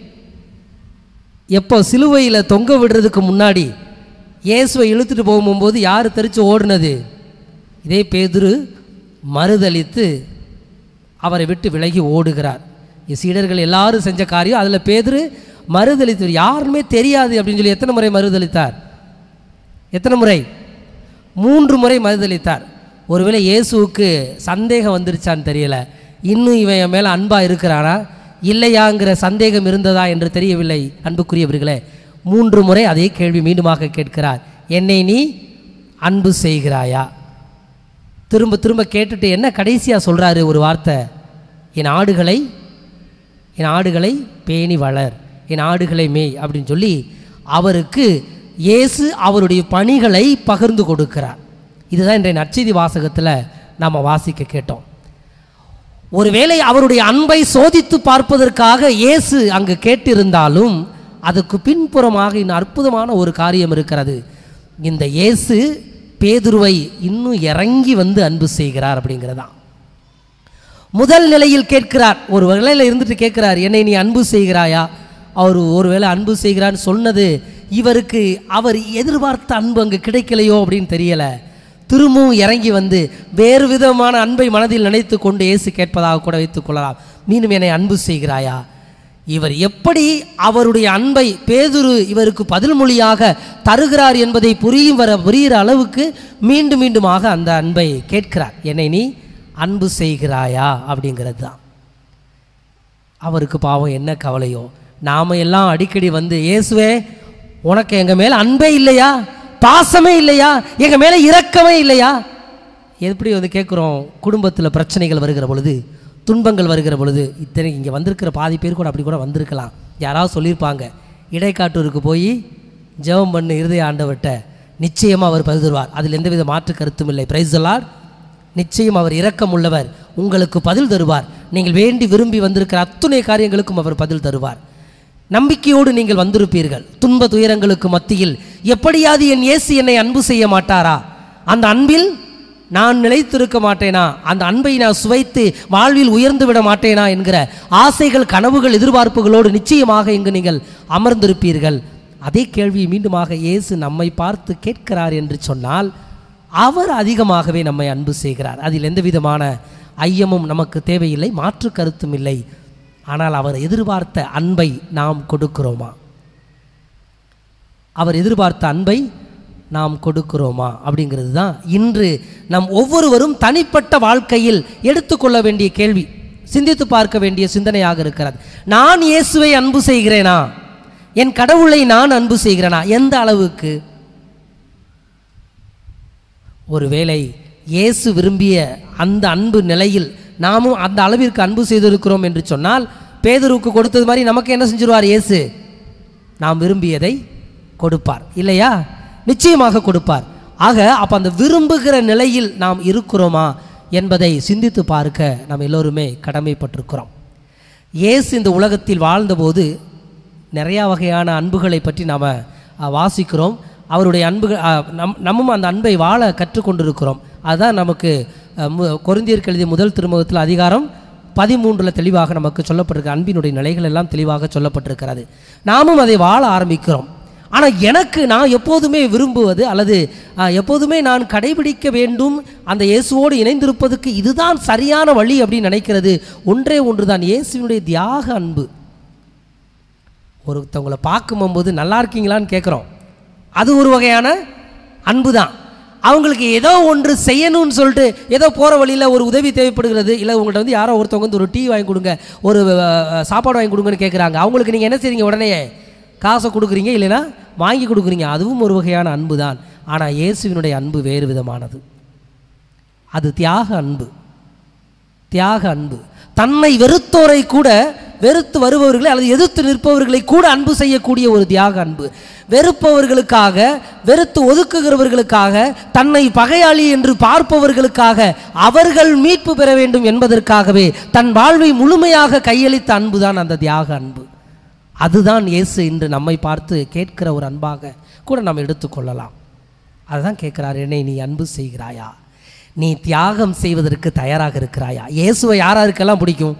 எப்போ சிலுவையில் தொங்க விடுறதுக்கு முன்னாடி இயேசுவை இழுத்துட்டு போகும்போது யார் தெரிச்சு ஓடுனது இதே பேதுரு மறுதலித்து அவரை விட்டு விலகி ஓடுகிறார் இ- சீடர்கள் எல்லாரும் செஞ்ச காரியம் அதில் பேதுரு மறுதலித்து யாருமே தெரியாது அப்படின்னு சொல்லி எத்தனை முறை மறுதலித்தார் எத்தனை முறை மூன்று முறை மறுதலித்தார் ஒருவேளை இயேசுவுக்கு சந்தேகம் வந்துருச்சான்னு தெரியல இன்னும் இவன் என் மேலே அன்பாக இருக்கிறானா இல்லையாங்கிற சந்தேகம் இருந்ததா என்று தெரியவில்லை அன்புக்குரியவர்களே மூன்று முறை அதே கேள்வி மீண்டுமாக கேட்கிறார் என்னை நீ அன்பு செய்கிறாயா திரும்ப திரும்ப கேட்டுட்டு என்ன கடைசியாக சொல்கிறாரு ஒரு வார்த்தை என் ஆடுகளை என் ஆடுகளை பேணி வளர் என் ஆடுகளை மேய் அப்படின்னு சொல்லி அவருக்கு இயேசு அவருடைய பணிகளை பகிர்ந்து கொடுக்கிறார் இதுதான் இன்றைய நற்செய்தி வாசகத்தில் நாம் வாசிக்க கேட்டோம் ஒருவேளை அவருடைய அன்பை சோதித்து பார்ப்பதற்காக இயேசு அங்கு கேட்டிருந்தாலும் அதுக்கு பின்புறமாக இன்னும் அற்புதமான ஒரு காரியம் இருக்கிறது இந்த இயேசு பேதுருவை இன்னும் இறங்கி வந்து அன்பு செய்கிறார் அப்படிங்கிறதான் முதல் நிலையில் கேட்கிறார் ஒரு வேளையில் இருந்துட்டு கேட்கிறார் என்னை நீ அன்பு செய்கிறாயா அவர் ஒருவேளை அன்பு செய்கிறான்னு சொன்னது இவருக்கு அவர் எதிர்பார்த்த அன்பு அங்கே கிடைக்கலையோ அப்படின்னு தெரியலை திரும்பவும் இறங்கி வந்து வேறு விதமான அன்பை மனதில் நினைத்து கொண்டு இயேசு கேட்பதாக கூட வைத்துக் கொள்ளலாம் மீண்டும் என்னை அன்பு செய்கிறாயா இவர் எப்படி அவருடைய அன்பை பேதுரு இவருக்கு பதில் மொழியாக தருகிறார் என்பதை புரியும் வர புரிகிற அளவுக்கு மீண்டும் மீண்டுமாக அந்த அன்பை கேட்கிறார் என்னை நீ அன்பு செய்கிறாயா அப்படிங்கிறது தான் அவருக்கு பாவம் என்ன கவலையோ நாம எல்லாம் அடிக்கடி வந்து இயேசுவே உனக்கு எங்கள் மேலே அன்பே இல்லையா பாசமே இல்லையா எங்க மேல இரக்கமே இல்லையா எப்படி வந்து கேட்குறோம் குடும்பத்தில் பிரச்சனைகள் வருகிற பொழுது துன்பங்கள் வருகிற பொழுது இத்தனை இங்கே வந்திருக்கிற பாதி பேர் கூட அப்படி கூட வந்திருக்கலாம் யாராவது சொல்லியிருப்பாங்க இடைக்காட்டூருக்கு போய் ஜெபம் பண்ணு இருதய ஆண்டவர்கிட்ட நிச்சயமாக அவர் பதில் தருவார் அதில் எந்தவித மாற்று கருத்தும் இல்லை பிரைஸ் நிச்சயம் அவர் இரக்கம் உள்ளவர் உங்களுக்கு பதில் தருவார் நீங்கள் வேண்டி விரும்பி வந்திருக்கிற அத்துணை காரியங்களுக்கும் அவர் பதில் தருவார் நம்பிக்கையோடு நீங்கள் வந்திருப்பீர்கள் துன்ப துயரங்களுக்கு மத்தியில் எப்படியாவது என் இயேசு என்னை அன்பு செய்ய மாட்டாரா அந்த அன்பில் நான் நிலைத்திருக்க மாட்டேனா அந்த அன்பை நான் சுவைத்து வாழ்வில் உயர்ந்து விட மாட்டேனா என்கிற ஆசைகள் கனவுகள் எதிர்பார்ப்புகளோடு நிச்சயமாக இங்கு நீங்கள் அமர்ந்திருப்பீர்கள் அதே கேள்வியை மீண்டுமாக இயேசு நம்மை பார்த்து கேட்கிறார் என்று சொன்னால் அவர் அதிகமாகவே நம்மை அன்பு செய்கிறார் அதில் எந்த விதமான ஐயமும் நமக்கு தேவையில்லை மாற்று கருத்தும் இல்லை ஆனால் அவர் எதிர்பார்த்த அன்பை நாம் கொடுக்கிறோமா அவர் எதிர்பார்த்த அன்பை நாம் கொடுக்கிறோமா அப்படிங்கிறது தான் இன்று நம் ஒவ்வொருவரும் தனிப்பட்ட வாழ்க்கையில் எடுத்துக்கொள்ள வேண்டிய கேள்வி சிந்தித்து பார்க்க வேண்டிய சிந்தனையாக இருக்கிறது நான் இயேசுவை அன்பு செய்கிறேனா என் கடவுளை நான் அன்பு செய்கிறேனா எந்த அளவுக்கு ஒருவேளை இயேசு விரும்பிய அந்த அன்பு நிலையில் நாமும் அந்த அளவிற்கு அன்பு செய்திருக்கிறோம் என்று சொன்னால் பேதுருவுக்கு கொடுத்தது மாதிரி நமக்கு என்ன செஞ்சிருவார் இயேசு நாம் விரும்பியதை கொடுப்பார் இல்லையா நிச்சயமாக கொடுப்பார் ஆக அப்போ அந்த விரும்புகிற நிலையில் நாம் இருக்கிறோமா என்பதை சிந்தித்து பார்க்க நாம் எல்லோருமே கடமைப்பட்டிருக்கிறோம் இயேசு இந்த உலகத்தில் வாழ்ந்தபோது நிறையா வகையான அன்புகளை பற்றி நாம் வாசிக்கிறோம் அவருடைய அன்புகள் அ, நம் நம்மும் அந்த அன்பை வாழ கற்றுக்கொண்டிருக்கிறோம் அதுதான் நமக்கு அ, மு- கொரிந்தியருக்கு எழுதிய முதல் திருமுகத்தில் அதிகாரம் பதிமூன்றில் தெளிவாக நமக்கு சொல்லப்பட்டிருக்கு அன்பினுடைய நிலைகள் எல்லாம் தெளிவாக சொல்லப்பட்டிருக்கிறது நாமும் அதை வாழ ஆரம்பிக்கிறோம் ஆனால் எனக்கு நான் எப்போதுமே விரும்புவது அல்லது அ, எப்போதுமே நான் கடைபிடிக்க வேண்டும் அந்த இயேசுவோடு இணைந்திருப்பதற்கு இதுதான் சரியான வழி அப்படின்னு நினைக்கிறது ஒன்றே ஒன்று தான் இயேசுவினுடைய தியாக அன்பு ஒருத்தவங்களை பார்க்கும்போது நல்லா இருக்கீங்களான்னு கேட்குறோம் அது ஒரு வகையான அன்பு தான் அவங்களுக்கு ஏதோ ஒன்று செய்யணும்னு சொல்லிட்டு ஏதோ போகிற வழியில் ஒரு உதவி தேவைப்படுகிறது இல்லை உங்கள்கிட்ட வந்து யாரோ ஒருத்தவங்க வந்து ஒரு டீ வாங்கி கொடுங்க ஒரு அஹ், சாப்பாடு வாங்கி கொடுங்கன்னு கேட்குறாங்க அவங்களுக்கு நீங்கள் என்ன செய்றீங்க உடனே காசை கொடுக்குறீங்க இல்லைன்னா வாங்கி கொடுக்குறீங்க அதுவும் ஒரு வகையான அன்பு தான் ஆனால் இயேசுவினுடைய அன்பு வேறு விதமானது அது தியாக அன்பு தியாக அன்பு தன்னை வெறுத்தோரை கூட வெறுத்து வருபவர்களை அல்லது எதிர்த்து நிற்பவர்களை கூட அன்பு செய்யக்கூடிய ஒரு தியாக அன்பு வெறுப்பவர்களுக்காக வெறுத்து ஒதுக்குகிறவர்களுக்காக தன்னை பகையாளி என்று பார்ப்பவர்களுக்காக அவர்கள் மீட்பு பெற வேண்டும் என்பதற்காகவே தன் வாழ்வை முழுமையாக கையளித்த அன்புதான் அந்த தியாக அன்பு அதுதான் இயேசு இன்று நம்மை பார்த்து கேட்கிற ஒரு அன்பாக கூட நாம் எடுத்துக்கொள்ளலாம் அதுதான் கேட்குறாரு என்னை நீ அன்பு செய்கிறாயா நீ தியாகம் செய்வதற்கு தயாராக இருக்கிறாயா இயேசுவை யாராருக்கெல்லாம் பிடிக்கும்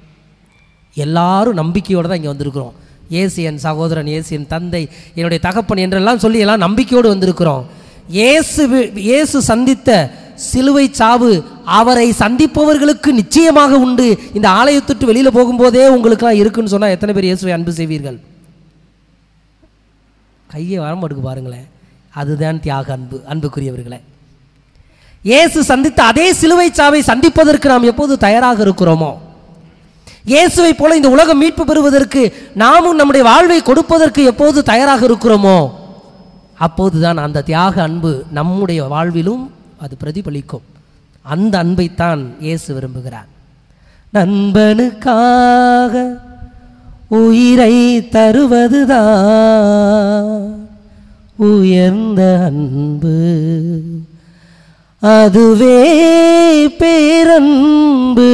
எல்லாரும் நம்பிக்கையோடு தான் இங்கே வந்திருக்கிறோம் இயேசு என் சகோதரன் இயேசு என் தந்தை என்னுடைய தகப்பன் என்றெல்லாம் சொல்லி எல்லாம் நம்பிக்கையோடு வந்திருக்கிறோம் இயேசு வி- இயேசு சந்தித்த சிலுவை சாவு அவரை சந்திப்பவர்களுக்கு நிச்சயமாக உண்டு இந்த ஆலயத்துட்டு வெளியில் போகும்போதே உங்களுக்கெல்லாம் இருக்குன்னு சொன்னால் எத்தனை பேர் இயேசுவை அன்பு செய்வீர்கள் கையை வரமாட்டுக்கு பாருங்களேன் அதுதான் தியாக அன்பு அன்புக்குரியவர்களே இயேசு சந்தித்த அதே சிலுவை சாவை சந்திப்பதற்கு நாம் எப்போது தயாராக இருக்கிறோமோ இயேசுவை போல இந்த உலகம் மீட்பு பெறுவதற்கு நாமும் நம்முடைய வாழ்வை கொடுப்பதற்கு எப்போது தயாராக இருக்கிறோமோ அப்போதுதான் அந்த தியாக அன்பு நம்முடைய வாழ்விலும் அது பிரதிபலிக்கும் அந்த அன்பைத்தான் இயேசு விரும்புகிறார் நண்பனுக்காக உயிரை தருவதுதான் உயர்ந்த அன்பு அதுவே பேரன்பு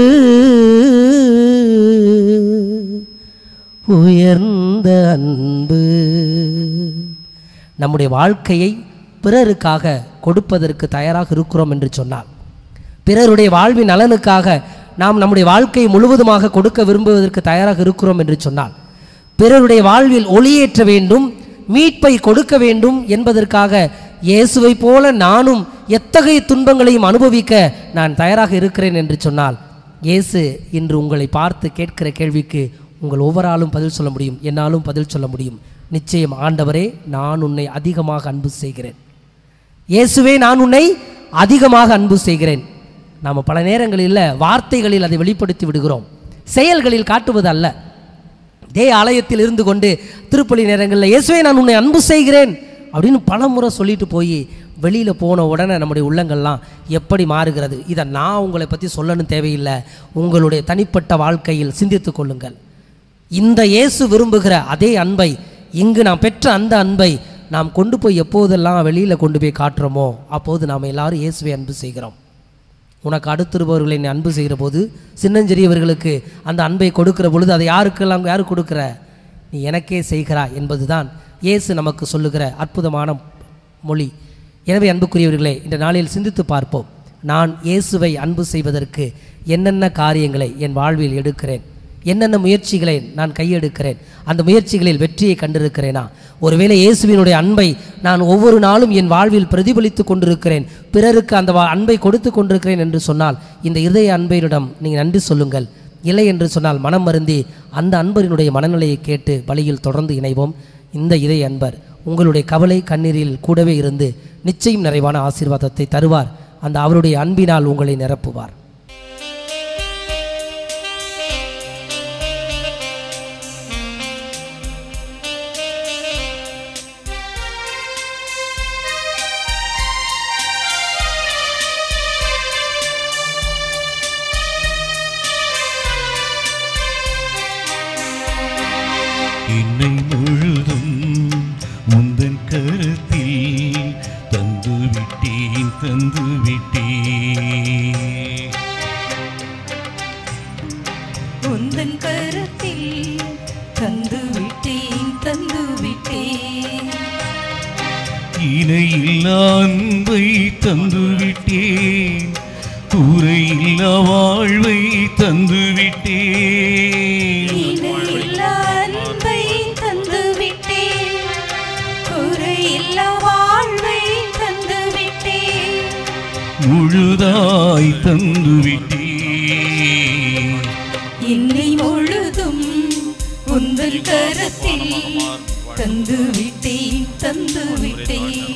உயர்ந்த அன்பு நம்முடைய வாழ்க்கையை பிறருக்காக கொடுப்பதற்கு தயாராக இருக்கிறோம் என்று சொன்னார் பிறருடைய வாழ்வின் நலனுக்காக நாம் நம்முடைய வாழ்க்கையை முழுவதுமாக கொடுக்க விரும்புவதற்கு தயாராக இருக்கிறோம் என்று சொன்னார் பிறருடைய வாழ்வில் ஒளியேற்ற வேண்டும் மீட்பை கொடுக்க வேண்டும் என்பதற்காக இயேசுவைப் போல நானும் எத்தகைய துன்பங்களையும் அனுபவிக்க நான் தயாராக இருக்கிறேன் என்று சொன்னால் இயேசு இன்று உங்களை பார்த்து கேட்கிற கேள்விக்கு உங்கள் ஒவ்வொருஆளும் பதில் சொல்ல முடியும் என்னாலும் பதில் சொல்ல முடியும் நிச்சயம் ஆண்டவரே நான் உன்னை அதிகமாக அன்பு செய்கிறேன் இயேசுவே நான் உன்னை அதிகமாக அன்பு செய்கிறேன் நாம் பல நேரங்களில் வார்த்தைகளில் அதை வெளிப்படுத்தி விடுகிறோம் செயல்களில் காட்டுவது அல்ல இதே ஆலயத்தில் இருந்து கொண்டு திருப்பலி நேரங்களில் இயேசுவே நான் உன்னை அன்பு செய்கிறேன் அப்படின்னு பல முறை சொல்லிட்டு போய் வெளியில் போன உடனே நம்முடைய உள்ளங்கள்லாம் எப்படி மாறுகிறது இதை நான் உங்களை பற்றி சொல்லணும் தேவையில்லை உங்களுடைய தனிப்பட்ட வாழ்க்கையில் சிந்தித்து கொள்ளுங்கள் இந்த இயேசு விரும்புகிற அதே அன்பை இங்கு நாம் பெற்ற அந்த அன்பை நாம் கொண்டு போய் எப்போதெல்லாம் வெளியில் கொண்டு போய் காட்டுறோமோ அப்போது நாம் எல்லாரும் இயேசுவை அன்பு செய்கிறோம் உனக்கு அடுத்திருப்பவர்களை நீ அன்பு செய்கிற போது சின்னஞ்சிறியவர்களுக்கு அந்த அன்பை கொடுக்கிற பொழுது அதை யாருக்கெல்லாம் யாரு கொடுக்கிற நீ எனக்கே செய்கிறாய் என்பதுதான் இயேசு நமக்கு சொல்லுகிற அற்புதமான மொழி எனவே அன்புக்குரியவர்களே இந்த நாளில் சிந்தித்து பார்ப்போம் நான் இயேசுவை அன்பு செய்வதற்கு என்னென்ன காரியங்களை என் வாழ்வில் எடுக்கிறேன் என்னென்ன முயற்சிகளை நான் கையெடுக்கிறேன் அந்த முயற்சிகளில் வெற்றியை கண்டிருக்கிறேனா ஒருவேளை இயேசுவினுடைய அன்பை நான் ஒவ்வொரு நாளும் என் வாழ்வில் பிரதிபலித்து கொண்டிருக்கிறேன் பிறருக்கு அந்த வா- அன்பை கொடுத்து கொண்டிருக்கிறேன் என்று சொன்னால் இந்த இதய அன்பையிடம் நீங்கள் நன்றி சொல்லுங்கள் இல்லை என்று சொன்னால் மனம் வருந்தி அந்த அன்பரினுடைய மனநிலையை கேட்டு வழியில் தொடர்ந்து இணைவோம் இந்த இதய அன்பர் உங்களுடைய கவலை கண்ணீரில் கூடவே இருந்து நிச்சயம் நிறைவான ஆசீர்வாதத்தை தருவார் அந்த அவருடைய அன்பினால் உங்களை நிரப்புவார் என்னை முழுதும் முந்தன் கருத்தில் தந்து விட்டேன் தந்து விட்டேன் உந்தன் கருத்தில் தந்து விட்டேன் தந்து விட்டேன் இணையில்லா அன்பை தந்து விட்டேன் குறையில்லா வாழ்வை தந்து விட்டேன் இணையில்லா அன்பை தந்து விட்டேன் குறையில்லா வாழ்வை தந்து விட்டேன் முழுதாய் தந்து விட்டேன் என்னை முழுதும் உந்தன் கரத்தில் தந்து விட்டேன் தந்து விட்டேன்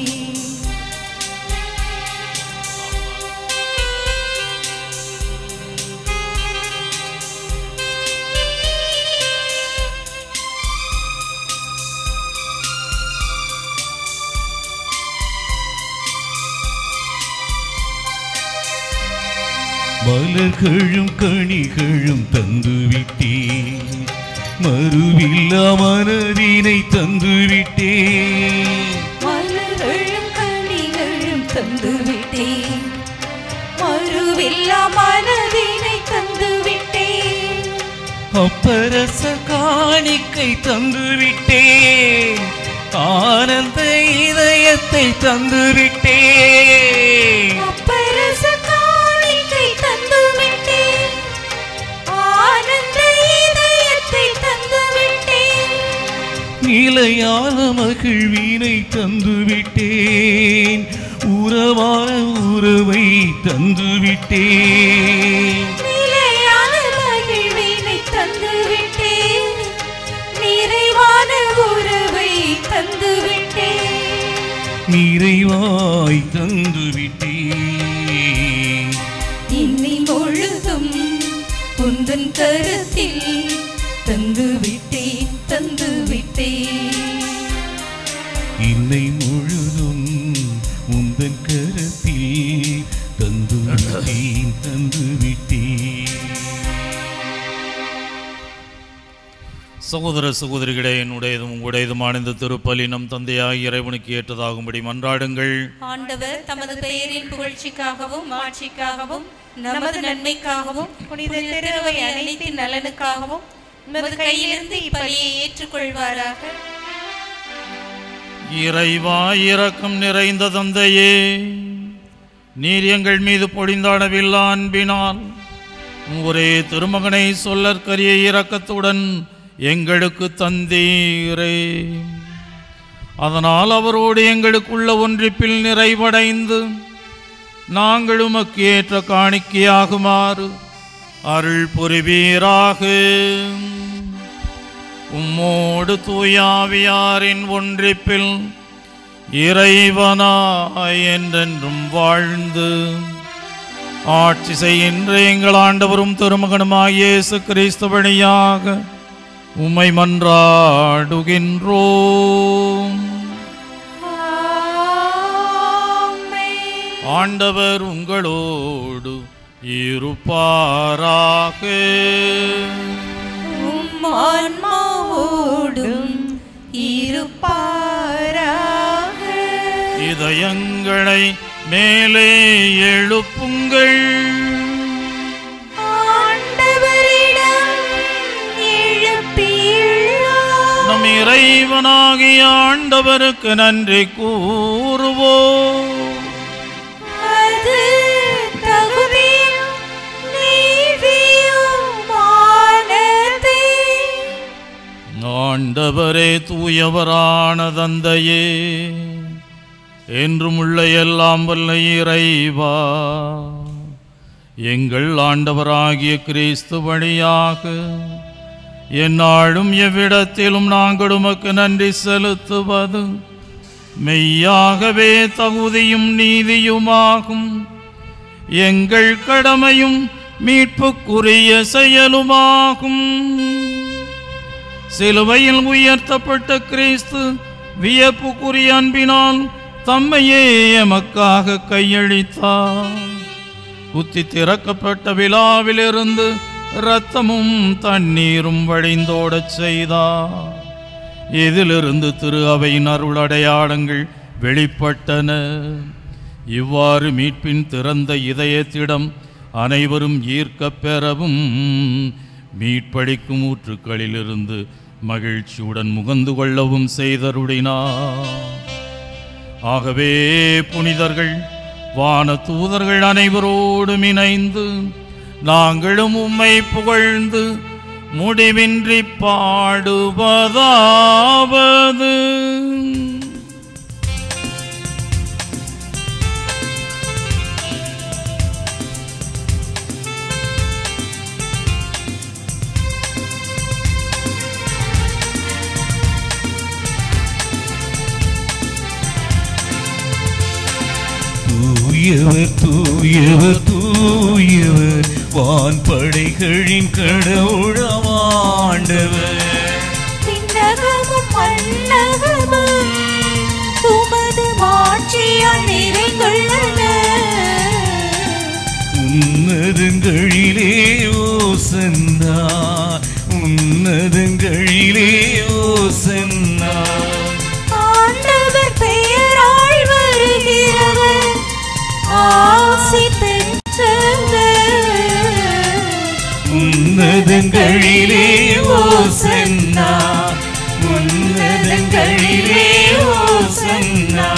மலர்களும் கனிகளும் தந்து விட்டேன் மறுவில்லா மனதினை தந்து விட்டேன் மலர்களும் கனிகளும் தந்து விட்டேன் மறுவில்லா மனதினை தந்து விட்டேன் அப்பரச காணிக்கை தந்து விட்டேன் ஆனந்த இதயத்தை தந்து விட்டேன் அப்பரச காணிக்கை தந்து விட்டேன் ஆனந்த இதயத்தை தந்து விட்டேன் நிலையான மகிழ்வினை தந்து விட்டேன் உறவான உறவை தந்து விட்டேன் நிலையான மகிழ்வினை தந்து விட்டேன் நிறைவான உறவை தந்து விட்டேன் நிறைவாய் தந்து விட்டேன் இன்னி முழுதும் உந்தன் கருத்தில் தந்து விட்டேன் தந்து விட்டேன் என்னை முழுதும் உந்தன் கரத்தில் தந்து விட்டேன் தந்து விட்டேன் சகோதர சகோதரிகளே என்னுடையதும் உங்களுடையதுமான இந்த திருப்பலி நம் தந்தையாய் இறைவனுக்கு ஏற்றதாகும்படி மன்றாடுங்கள் ஆண்டவர் தமது பெயரின் புகழ்ச்சிக்காகவும் ஆட்சிக்காகவும் நமது நன்மைக்காகவும் புனித திருவை அனைத்தின் நலனுக்காகவும் உமது கையிலிருந்து இப்பலியை ஏற்றுக்கொள்வாராக இறைவா இரக்கம் நிறைந்த தந்தையே நீர் எங்கள் மீது பொழிந்தாடவில்லா அன்பினால் ஒரே திருமகனை சொல்லற்கரிய இரக்கத்துடன் எங்களுக்கு தந்தீரே அதனால் அவரோடு எங்களுக்குள்ள ஒன்றிப்பில் நிறைவடைந்து நாங்கள் உமக்கு ஏற்ற காணிக்கையாகுமாறு அருள் புரிவீராக உம்மோடு தூயாவியாரின் ஒன்றிப்பில் இறைவனாய் என்றென்றும் வாழ்ந்து ஆட்சி செய்கின்ற எங்கள் ஆண்டவரும் திருமகனுமாய் இயேசு கிறிஸ்து வழியாக உம்மை மன்றாடுகின்றோம் ஆண்டவர் உங்களோடு இருப்பாராக உம் ஆன்மாவோடும் இருப்பாராக இதயங்களை மேலே எழுப்புங்கள் ஆண்டவரிடம் எழுப்பியுள்ளோம் நம் இறைவனாகிய ஆண்டவருக்கு நன்றி கூறுவோம் அது தகுதியும் நீதியுமானதே ஆண்டவரே தூயவரான தந்தையே என்றும் உள்ள எல்லாம் வல்ல இறைவா எங்கள் ஆண்டவராகிய கிறிஸ்து வழியாக எந்நாளும் எவ்விடத்திலும் நாங்கள் உமக்கு நன்றி செலுத்துவது மெய்யாகவே தகுதியும் நீதியுமாகும் எங்கள் கடமையும் மீட்புக்குரிய செயலுமாகும் சிலுவையில் உயர்த்தப்பட்ட கிறிஸ்து வியப்புக்குரிய அன்பினால் தம்மையே எமக்காக கையளித்தார் குத்தி திறக்கப்பட்ட விழாவிலிருந்து இரத்தமும் தண்ணீரும் வழிந்தோடச் செய்தார் இதிலிருந்து திரு அவையின் அருள் அடையாளங்கள் வெளிப்பட்டன இவ்வாறு மீட்பின் திறந்த இதயத்திடம் அனைவரும் ஈர்க்கப் பெறவும் மீட்பளிக்கும் ஊற்றுக்களிலிருந்து மகிழ்ச்சியுடன் முகந்து கொள்ளவும் செய்தருளினார் ஆகவே புனிதர்கள் வான தூதர்கள் அனைவரோடும் இணைந்து நாங்களும் உம்மை புகழ்ந்து முடிவின்றி பாடுவதாவது தூயவர் தூயவர் தூயவர் வான்படைகளின் கடவுளமாண்டவர் விண்ணகமும் மண்ணகமும் உமது மாட்சியால் நிறைந்துள்ளன உன்னதங்களிலே ஓசன்னா உன்னதங்களிலே ஓசன்னா ஆண்டவர் பெயரால் வருகிறவர் ஆசி பெற்றவர் உன்னதங்களிலே ஓசன்னா உன்னதங்களிலே ஓசன்னா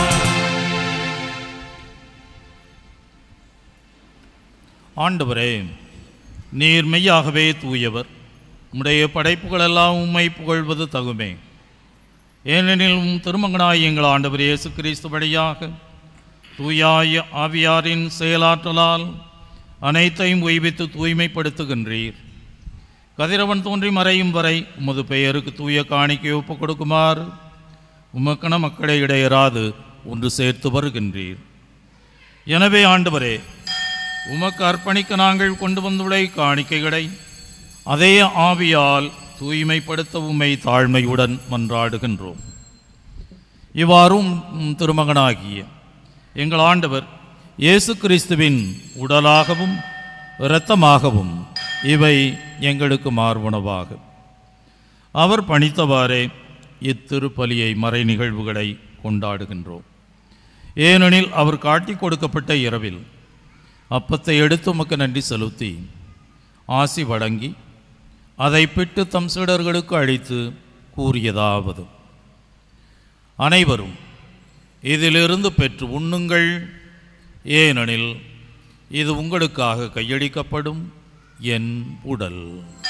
ஆண்டவரே நீர் மெய்யாகவே தூயவர் உம்முடைய படைப்புகளெல்லாம் உம்மை புகழ்வது தகுமே ஏனெனில் உம் திருமகனாய் எங்கள் ஆண்டவர் இயேசு கிறிஸ்து வழியாக தூயாய ஆவியாரின் செயலாற்றலால் அனைத்தையும் உய்வித்து தூய்மைப்படுத்துகின்றீர் கதிரவன் தோன்றி மறையும் வரை உமது பெயருக்கு தூய காணிக்கை ஒப்புக் கொடுக்குமாறு உமக்கண மக்களை இடையராது ஒன்று சேர்த்து வருகின்றீர் எனவே ஆண்டவரே உமக்கு அர்ப்பணிக்க நாங்கள் கொண்டு வந்துள்ள காணிக்கைகளை அதே ஆவியால் தூய்மைப்படுத்த உம்மை தாழ்மையுடன் மன்றாடுகின்றோம் இவ்வாறும் உம் திருமகனாகிய எங்கள் ஆண்டவர் இயேசு கிறிஸ்துவின் உடலாகவும் இரத்தமாகவும் இவை எங்களுக்கு மார்புணவாகும் அவர் பணித்தவாறே இத்திருப்பலியை மறை நிகழ்வுகளை கொண்டாடுகின்றோம் ஏனெனில் அவர் காட்டிக் கொடுக்கப்பட்ட இரவில் அப்பத்தை எடுத்து உமக்கு நன்றி செலுத்தி ஆசி வழங்கி அதை பிட்டு தம் சீடர்களுக்கு அளித்து கூறியதாவது அனைவரும் இதிலிருந்து பெற்று உண்ணுங்கள் ஏனெனில் இது உங்களுக்காக கையளிக்கப்படும் என் உடல்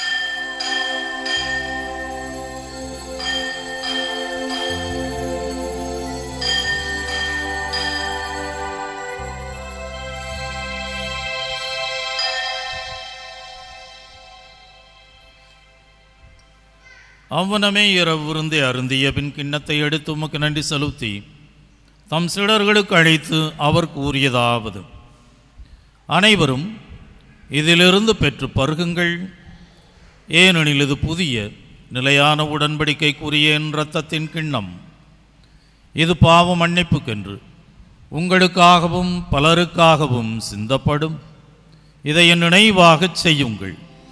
அவ்வனமே இரவு விருந்தை அருந்திய பின் கிண்ணத்தை எடுத்து உமக்கு நன்றி செலுத்தி தம் சீடர்களுக்கு அழைத்து அவர் கூறியதாவது அனைவரும் இதிலிருந்து பெற்று பருகுங்கள் ஏனெனில் இது புதிய நிலையான உடன்படிக்கைக்குரிய என் இரத்தத்தின் கிண்ணம் இது பாவ மன்னிப்புக்கென்று உங்களுக்காகவும் பலருக்காகவும் சிந்தப்படும் இதை என் நினைவாகச் செய்யுங்கள்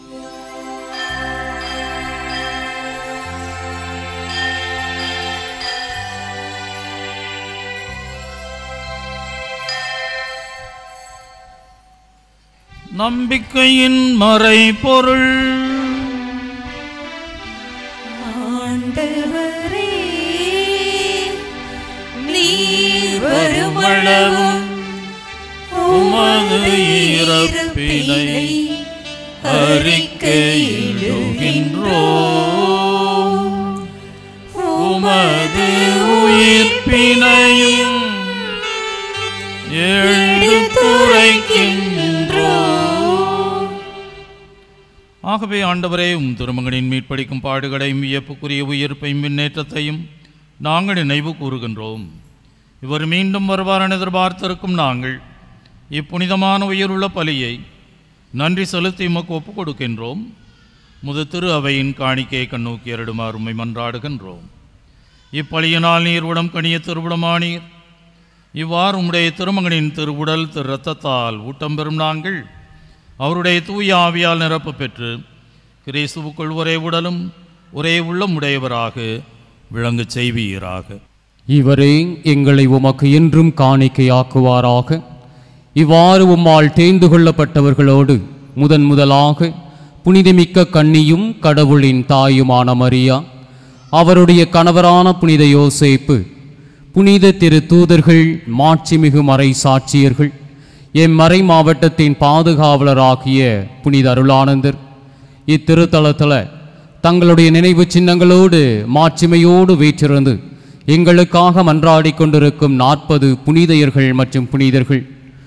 நம்பிக்கையின் மறைபொருள் ஆண்டவரே நீர் வருமளவும் உமது இறப்பினை அறிக்கையிடுகின்றோம் உமது உயிர்ப்பினையும் எடுத்துரைக்கின்றோம் ஆகவே ஆண்டவரே உம் திருமகனின் மீட்பளிக்கும் பாடுகளையும் வியப்புக்குரிய உயிர்ப்பையும் முன்னேற்றத்தையும் நாங்கள் நினைவு கூறுகின்றோம் இவர் மீண்டும் வருவார் என எதிர்பார்த்திருக்கும் நாங்கள் இப்புனிதமான உயிருள்ள பலியை நன்றி செலுத்தி உமக்கு ஒப்புக் கொடுக்கின்றோம் முது திரு அவையின் காணிக்கையை கண்ணோக்கி அருடுமாறு உம்மை மன்றாடுகின்றோம் இப்பலியினால் நீர் உடம் கணிய திருவுடமானீர் இவ்வாறு உம்முடைய திருமகனின் திருவுடல் திரு இரத்தத்தால் ஊட்டம் பெறும் நாங்கள் அவருடைய தூய ஆவியால் நிரப்பு பெற்று கிறிஸ்துவுக்குள் ஒரே உடலும் ஒரே உள்ளம் உடையவராக விளங்கச் செய்வீராக இவரே எங்களை உமக்கு என்றும் காணிக்கையாக்குவாராக இவ்வாறு உம்மால் தேர்ந்து கொள்ளப்பட்டவர்களோடு முதன் முதலாக புனிதமிக்க கன்னியும் கடவுளின் தாயுமான மரியா அவருடைய கணவரான புனித யோசேப்பு புனித திரு தூதர்கள் மாட்சிமிகு மறை சாட்சியர்கள் எம் மறை மாவட்டத்தின் பாதுகாவலராகிய புனித அருளானந்தர் இத்திருத்தலத்தில் தங்களுடைய நினைவு சின்னங்களோடு மாட்சிமையோடு வீற்றிருந்து எங்களுக்காக மன்றாடிக் கொண்டிருக்கும் நாற்பது புனிதையர்கள் மற்றும் புனிதர்கள்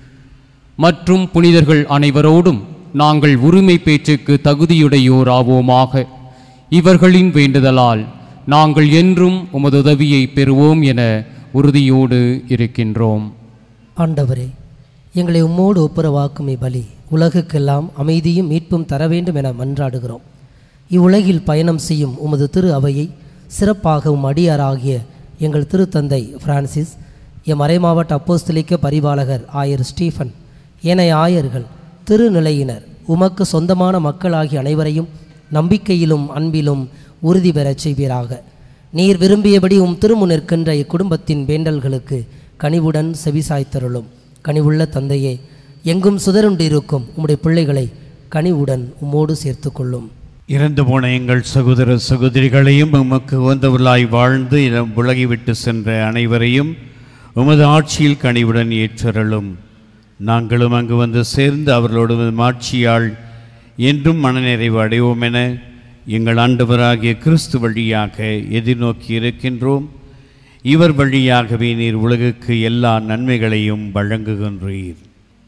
மற்றும் புனிதர்கள் அனைவரோடும் நாங்கள் உரிமை பேச்சுக்கு தகுதியுடையோராவோமாக இவர்களின் வேண்டுதலால் நாங்கள் என்றும் உமது உதவியை பெறுவோம் என உறுதியோடு இருக்கின்றோம் ஆண்டவரே எங்களை உம்மோடு ஒப்புரவாக்கும் இப்பலி உலகுக்கெல்லாம் அமைதியும் மீட்பும் தர வேண்டும் என மன்றாடுகிறோம் இவ்வுலகில் பயணம் செய்யும் உமது திரு அவையை சிறப்பாக உம் அடியாராகிய எங்கள் திருத்தந்தை பிரான்சிஸ் எம் மறைமாவட்ட அப்போஸ்தலிக்க பரிபாலகர் ஆயர் ஸ்டீஃபன் ஏனைய ஆயர்கள் திருநிலையினர் உமக்கு சொந்தமான மக்களாகிய அனைவரையும் நம்பிக்கையிலும் அன்பிலும் உறுதி பெறச் செய்வீராக நீர் விரும்பியபடி உம் திருமுன் நிற்கின்ற இக்குடும்பத்தின் வேண்டல்களுக்கு கனிவுடன் செவிசாய்த்தருளும் கனிவுள்ள தந்தையே எங்கும் சுதருண்டு இருக்கும் உம்முடைய பிள்ளைகளை கனிவுடன் உம்மோடு சேர்த்துக்கொள்ளும் இறந்து போன எங்கள் சகோதர சகோதரிகளையும் உமக்கு உகந்தவர்களாய் வாழ்ந்து இடம் விலகிவிட்டு சென்ற அனைவரையும் உமது ஆட்சியில் கனிவுடன் ஏற்றருளும் நாங்களும் அங்கு வந்து சேர்ந்து அவர்களோடு உமது ஆட்சியால் என்றும் மனநிறைவு அடைவோம் என எங்கள் ஆண்டவராகிய கிறிஸ்து வழியாக எதிர்நோக்கி இருக்கின்றோம் இவர் வழியாகவே நீர் உலகுக்கு எல்லா நன்மைகளையும் வழங்குகின்றீர்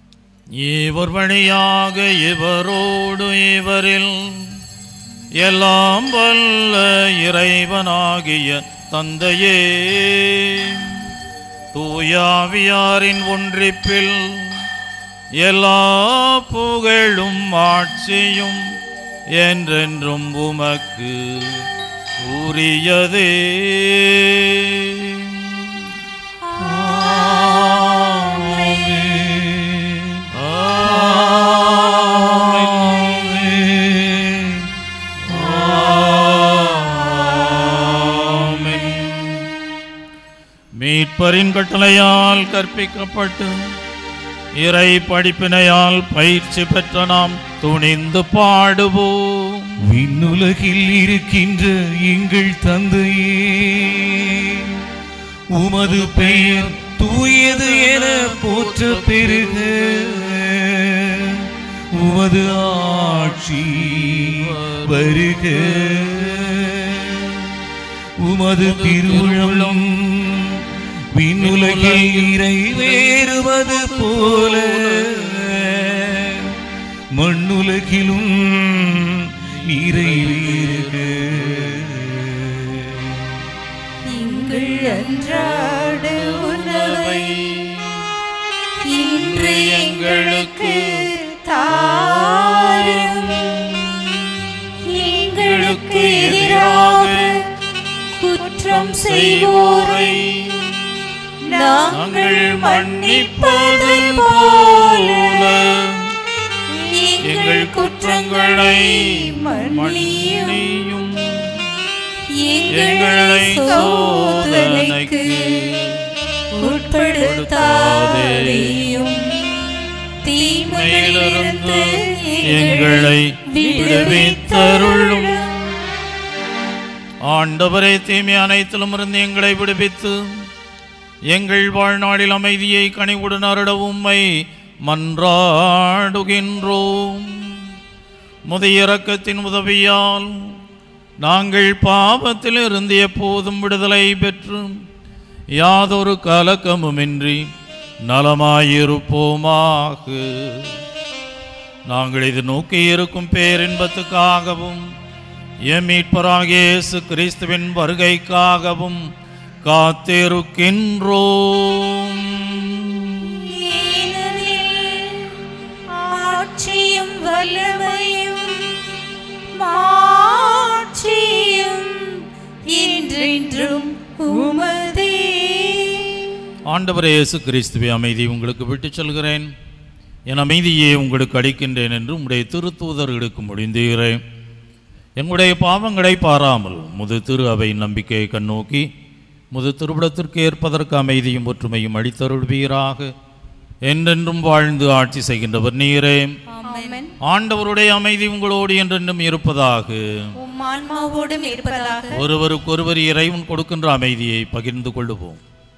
இவர் வழியாக இவரோடு இவரில் எல்லாம் வல்ல இறைவனாகிய தந்தையே தூயாவியாரின் ஒன்றிப்பில் எல்லா புகழும் ஆட்சியும் என்றென்றும் உமக்கு உரியதே மீட்பரின் கட்டளையால் கற்பிக்கப்பட்டு இறை படிப்பினையால் பயிற்சி பெற்ற நாம் துணிந்து பாடுவோம் விண்ணுலகில் இருக்கின்ற எங்கள் தந்தையே உமது பெயர் தூயது என போற்ற பெருக உமது ஆட்சி வருக உமது திருவுள்ளம் விண்ணுலகில் நிறைவேறுவது போல மண்ணுலகிலும் நிறைவேறுக எங்கள் அன்றாட உணவை இன்று எங்களுக்கு தாரும் எங்களுக்கு எதிராக குற்றம் செய்வோரை நாங்கள் மன்னிப்பது போல எங்கள் குற்றங்களை மன்னியும் மன்னியும் எங்களை சோதனைக்கு உட்படுத்தாதேயும் தீமையிலிருந்து எங்களை விடுவித்தருளும் ஆண்டவரே தீமை அனைத்திலும் இருந்து எங்களை விடுவித்து எங்கள் வாழ்நாளில் அமைதியை கனிவுடன் அருட உம்மை மன்றாடுகின்றோம் முதைய இரக்கத்தின் உதவியால் நாங்கள் பாவத்தில் இருந்து எப்போதும் விடுதலை பெற்று யாதொரு கலக்கமுமின்றி நலமாயிருப்போமாக நாங்கள் இது நோக்கி இருக்கும் பேரின்பத்துக்காகவும் எம் மீட்பராகிய இயேசு கிறிஸ்துவின் வருகைக்காகவும் காத்திருக்கின்றோம் ஏனெனில் ஆட்சியும் வல்லமையும் மாட்சியும் என்றென்றும் உமதே ஆண்டவரே இயேசு கிறிஸ்துவை அமைதி உங்களுக்கு விட்டுச் செல்கிறேன் என் அமைதியை உங்களுக்கு அளிக்கின்றேன் என்று உம்முடைய திருத்தூதர்களுக்கு முடிந்தீரேன் எங்களுடைய பாவங்களை பாராமல் முது திரு அவை நம்பிக்கையை கண்ணோக்கி முது திருவிடத்திற்கு ஏற்பதற்கு அமைதியும் ஒற்றுமையும் அளித்தருள்வீராக என்றென்றும் வாழ்ந்து ஆட்சி செய்கின்றவர் நீரே ஆமென் ஆண்டவருடைய அமைதி உங்களோடு என்றென்றும் இருப்பதாக உம் ஆன்மாவோடும் இருப்பதாக ஒருவருக்கொருவர் இறைவன் கொடுக்கின்ற அமைதியை பகிர்ந்து கொள்ளுவோம்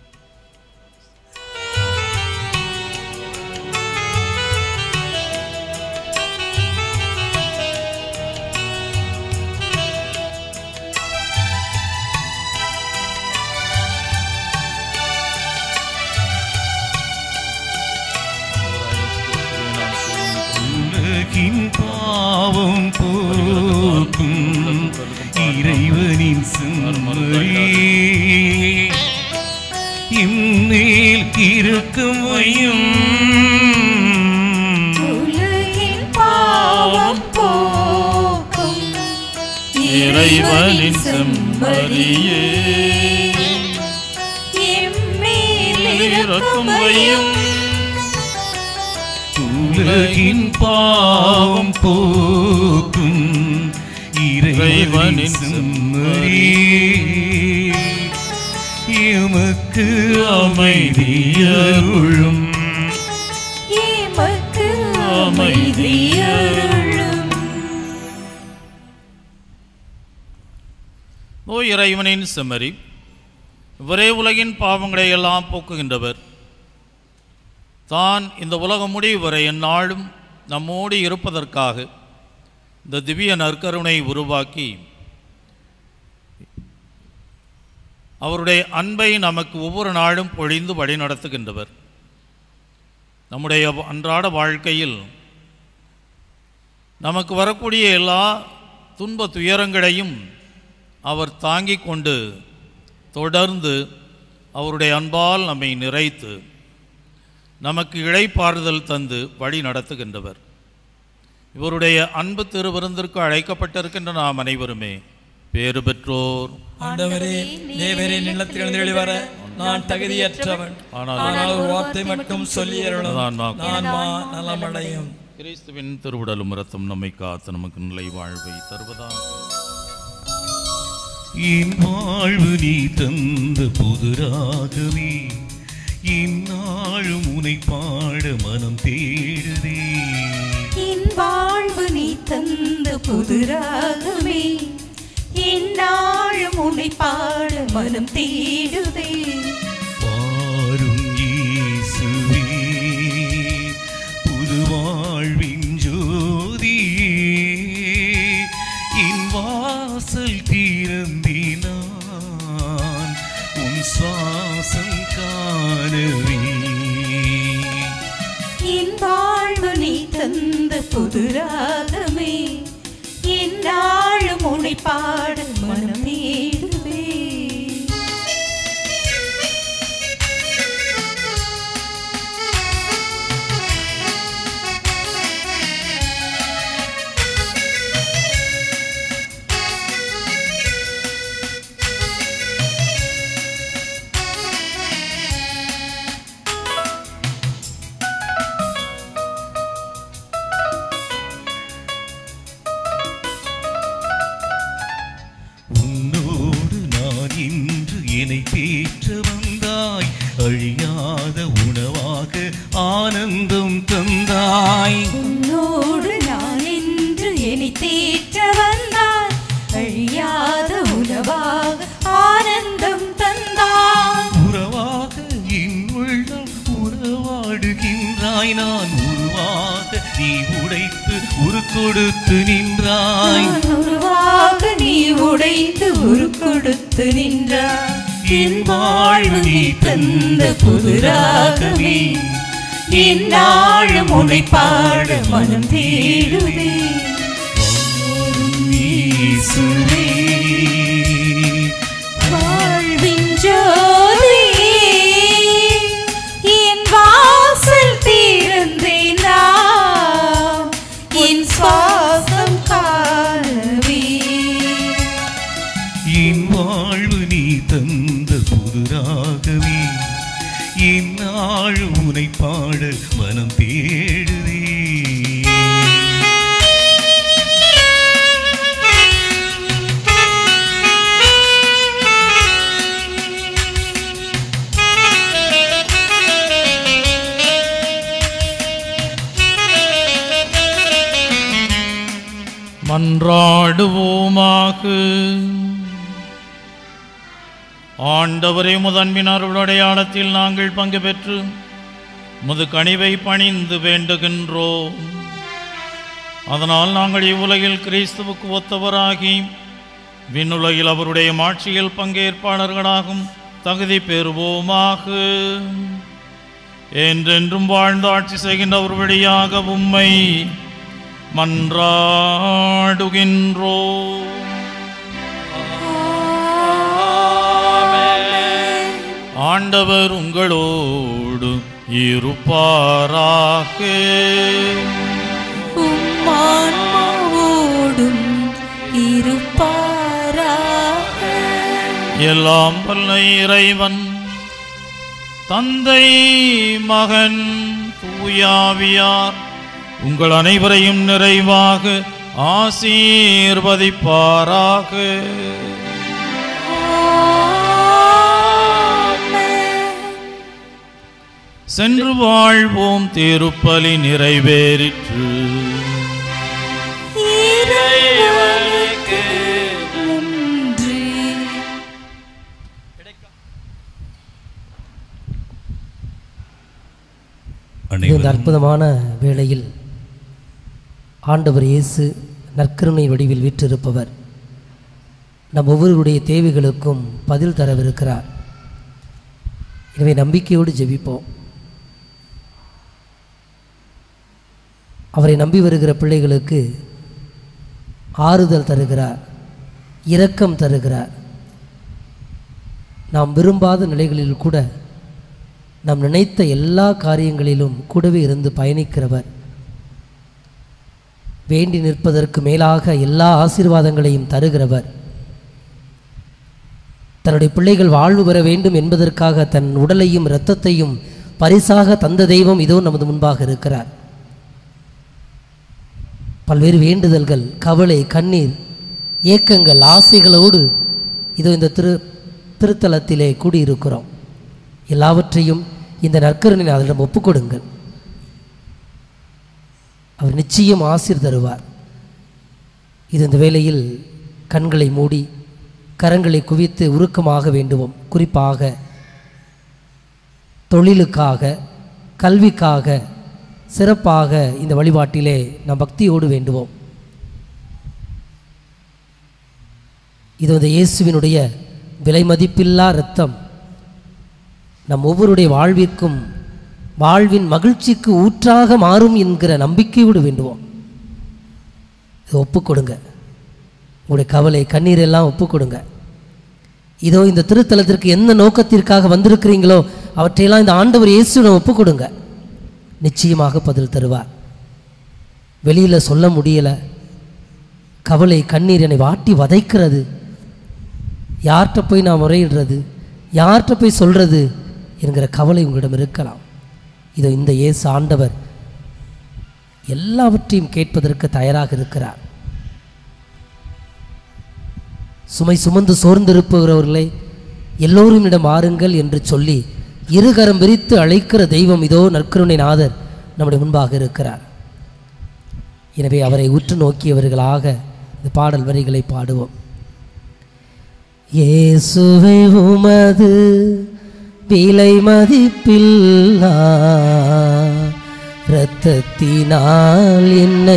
உலகின் பாவம் போக்கும் இறைவனின் செம்மறி இம்மேல் இருக்கும் வையும் உலகின் பாவம் போக்கும் இறைவனின் செம்மறியே எம்மேல் இருக்கும் இருக்கும் வையும் உலகின் பாவம் போக்கும் இறைவனின் இறைவனின் செம்மறி எமக்கு அமைதியருளும் எமக்கு அமைதியருளும் ஓ இறைவனின் செம்மறி இவரே உலகின் பாவங்களை எல்லாம் போக்குகின்றவர் தான் இந்த உலகம் முடிவு வரை எந்நாளும் நம்மோடு இருப்பதற்காக இந்த திவ்ய நற்கருணை உருவாக்கி அவருடைய அன்பை நமக்கு ஒவ்வொரு நாளும் பொழிந்து வழி நடத்துகின்றவர் நம்முடைய அன்றாட வாழ்க்கையில் நமக்கு வரக்கூடிய எல்லா துன்ப துயரங்களையும் அவர் தாங்கிக் கொண்டு தொடர்ந்து அவருடைய அன்பால் நம்மை நிறைத்து நமக்கு இழைப்பாறுதல் தந்து வழி நடத்துகின்றவர் இவருடைய அன்பு திருவிருந்திற்கு அழைக்கப்பட்டிருக்கின்ற நாம் அனைவருமே பேறு பெற்றோர் ஆண்டவரே தேவரே நிலத்தில் எழுந்தெழி வர நான் தகுதியற்றவன் ஆனால் ஆனால் ஒரு வார்த்தை மட்டும் சொல்லி அருளும் நான் நான் நான் மா நலமடையும் கிறிஸ்துவின் திருவுடலும் இரத்தம் நம்மை காத்து நமக்கு நிலை வாழ்வை தருவதாக என் வாழ்வு நீ தந்த புதுராகவே இந்நாளும் உனை பாட மனம் தேடுதே என் வாழ்வு நீ தந்த புதுராகவே என்னாலும் உன்னை பாட மனம் தேடுதே பாரும் இயேசுவே புது வாழ்வின் ஜோதியே என் வாசல் திறந்தினான் உன் சுவாசம் காணவே என் வாழ்வு நீ தந்த புதுராகவே என்னாலும் உன்னை பாட மனம் தேடுதே தேற்ற வந்தாய் அழியாத உணவாக ஆனந்தம் தந்தாய் உன்னோடு நான் என்று என்னை தேற்ற வந்தாய் அழியாத உணவாக ஆனந்தம் தந்தாய் உறவாக என் உள்ளம் உறவாடுகின்றாய் நான் உருவாக நீ உடைத்து உரு கொடுத்து நின்றாய் நான் உருவாக நீ உடைத்து உரு கொடுத்து நின்றாய் என் வாழ்வு நீ தந்த புது ராகமே என் நாளும் உன்னை பாட மனம் தேடுதே இயேசுவே வாழ்வின் ஜோதியே, என் வாசல் திறந்தேன் நான், என் சுவாசம் காணவே என் வாழ்வு நீ தந்த புதுராகவே என் நாள் உனை பாட மனம் தேடுதே மன்றாடுவோமாக ஆண்டவரே முதன்பின் அருளடையாளத்தில் நாங்கள் பங்கு பெற்று முது கனிவை பணிந்து வேண்டுகின்றோம் அதனால் நாங்கள் இவ்வுலகில் கிறிஸ்துவுக்கு ஒத்தவராகி விண்ணுலகில் அவருடைய மாட்சியில் பங்கேற்பாளர்களாகும் தகுதி பெறுவோமாக என்றென்றும் வாழ்ந்து ஆட்சி செய்கின்ற ஒரு வழியாக உம்மை மன்றாடுகின்றோ ஆண்டவர் உங்களோடு இருப்பாராக உம்மான்மாவோடும் இருப்பாராக எல்லாம் வல்ல இறைவன் தந்தை மகன் தூயாவியார் உங்கள் அனைவரையும் நிறைவாக ஆசீர்வதிப்பாராக சென்று வாழ்வோம் திருப்பலி நிறைவேறிற்று இறைவனுக்கு நன்றி இந்த அற்புதமான வேளையில் ஆண்டவர் இயேசு நற்கருணை வடிவில் வீற்றிருப்பவர் நம் ஒவ்வொருவருடைய தேவைகளுக்கும் பதில் தரவிருக்கிறார் எனவே நம்பிக்கையோடு ஜெபிப்போம் அவரை நம்பி வருகிற பிள்ளைகளுக்கு ஆறுதல் தருகிறார் இரக்கம் தருகிறார் நாம் விரும்பாத நிலைகளில் கூட நாம் நினைத்த எல்லா காரியங்களிலும் கூடவே இருந்து பயணிக்கிறவர் வேண்டி நிற்பதற்கு மேலாக எல்லா ஆசீர்வாதங்களையும் தருகிறவர் தன்னுடைய பிள்ளைகள் வாழ்வு பெற வேண்டும் என்பதற்காக தன் உடலையும் இரத்தத்தையும் பரிசாக தந்த தெய்வம் இதோ நமது முன்பாக இருக்கிறார் பல்வேறு வேண்டுதல்கள் கவலை கண்ணீர் ஏக்கங்கள் ஆசைகளோடு இதோ இந்த திரு திருத்தலத்திலே கூடியிருக்கிறோம் எல்லாவற்றையும் இந்த நற்கருணை அதனிடம் ஒப்புக்கொடுங்கள் அவர் நிச்சயம் ஆசீர் தருவார் இது இந்த வேளையில் கண்களை மூடி கரங்களை குவித்து உருக்கமாக வேண்டுவோம் குறிப்பாக தொழிலுக்காக கல்விக்காக சிறப்பாக இந்த வழிபாட்டிலே நாம் பக்தியோடு வேண்டுவோம் இது இந்த இயேசுவினுடைய விலை மதிப்பில்லா இரத்தம் நம் ஒவ்வொருடைய வாழ்விற்கும் வாழ்வின் மகிழ்ச்சிக்கு ஊற்றாக மாறும் என்கிற நம்பிக்கையோடு வேண்டுவோம் இதை ஒப்புக்கொடுங்க உங்களுடைய கவலை கண்ணீர் எல்லாம் ஒப்புக்கொடுங்க இதோ இந்த திருத்தலத்திற்கு எந்த நோக்கத்திற்காக வந்திருக்கிறீங்களோ அவற்றையெல்லாம் இந்த ஆண்டவர் இயேசுவிடம் ஒப்புக்கொடுங்க நிச்சயமாக பதில் தருவார் வெளியில் சொல்ல முடியலை கவலை கண்ணீர் என்னை வாட்டி வதைக்கிறது யார்கிட்ட போய் நான் முறையிடுறது யார்கிட்ட போய் சொல்கிறது என்கிற கவலை உங்களிடம் இருக்கலாம் இதோ இந்த இயேசு ஆண்டவர் எல்லாவற்றையும் கேட்பதற்கு தயாராக இருக்கிறார் சுமை சுமந்து சோர்ந்திருப்பவர்களை எல்லோரும் இடம் வாருங்கள் என்று சொல்லி இருகரம் விரித்து அழைக்கிற தெய்வம் இதோ நற்கருணை நாதர் நம்முடைய முன்பாக இருக்கிறார் எனவே அவரை உற்று நோக்கியவர்களாக இந்த பாடல் வரிகளை பாடுவோம் இயேசுவை உமது விலை மதிப்பில்லா இரத்தத்தினால் என்னை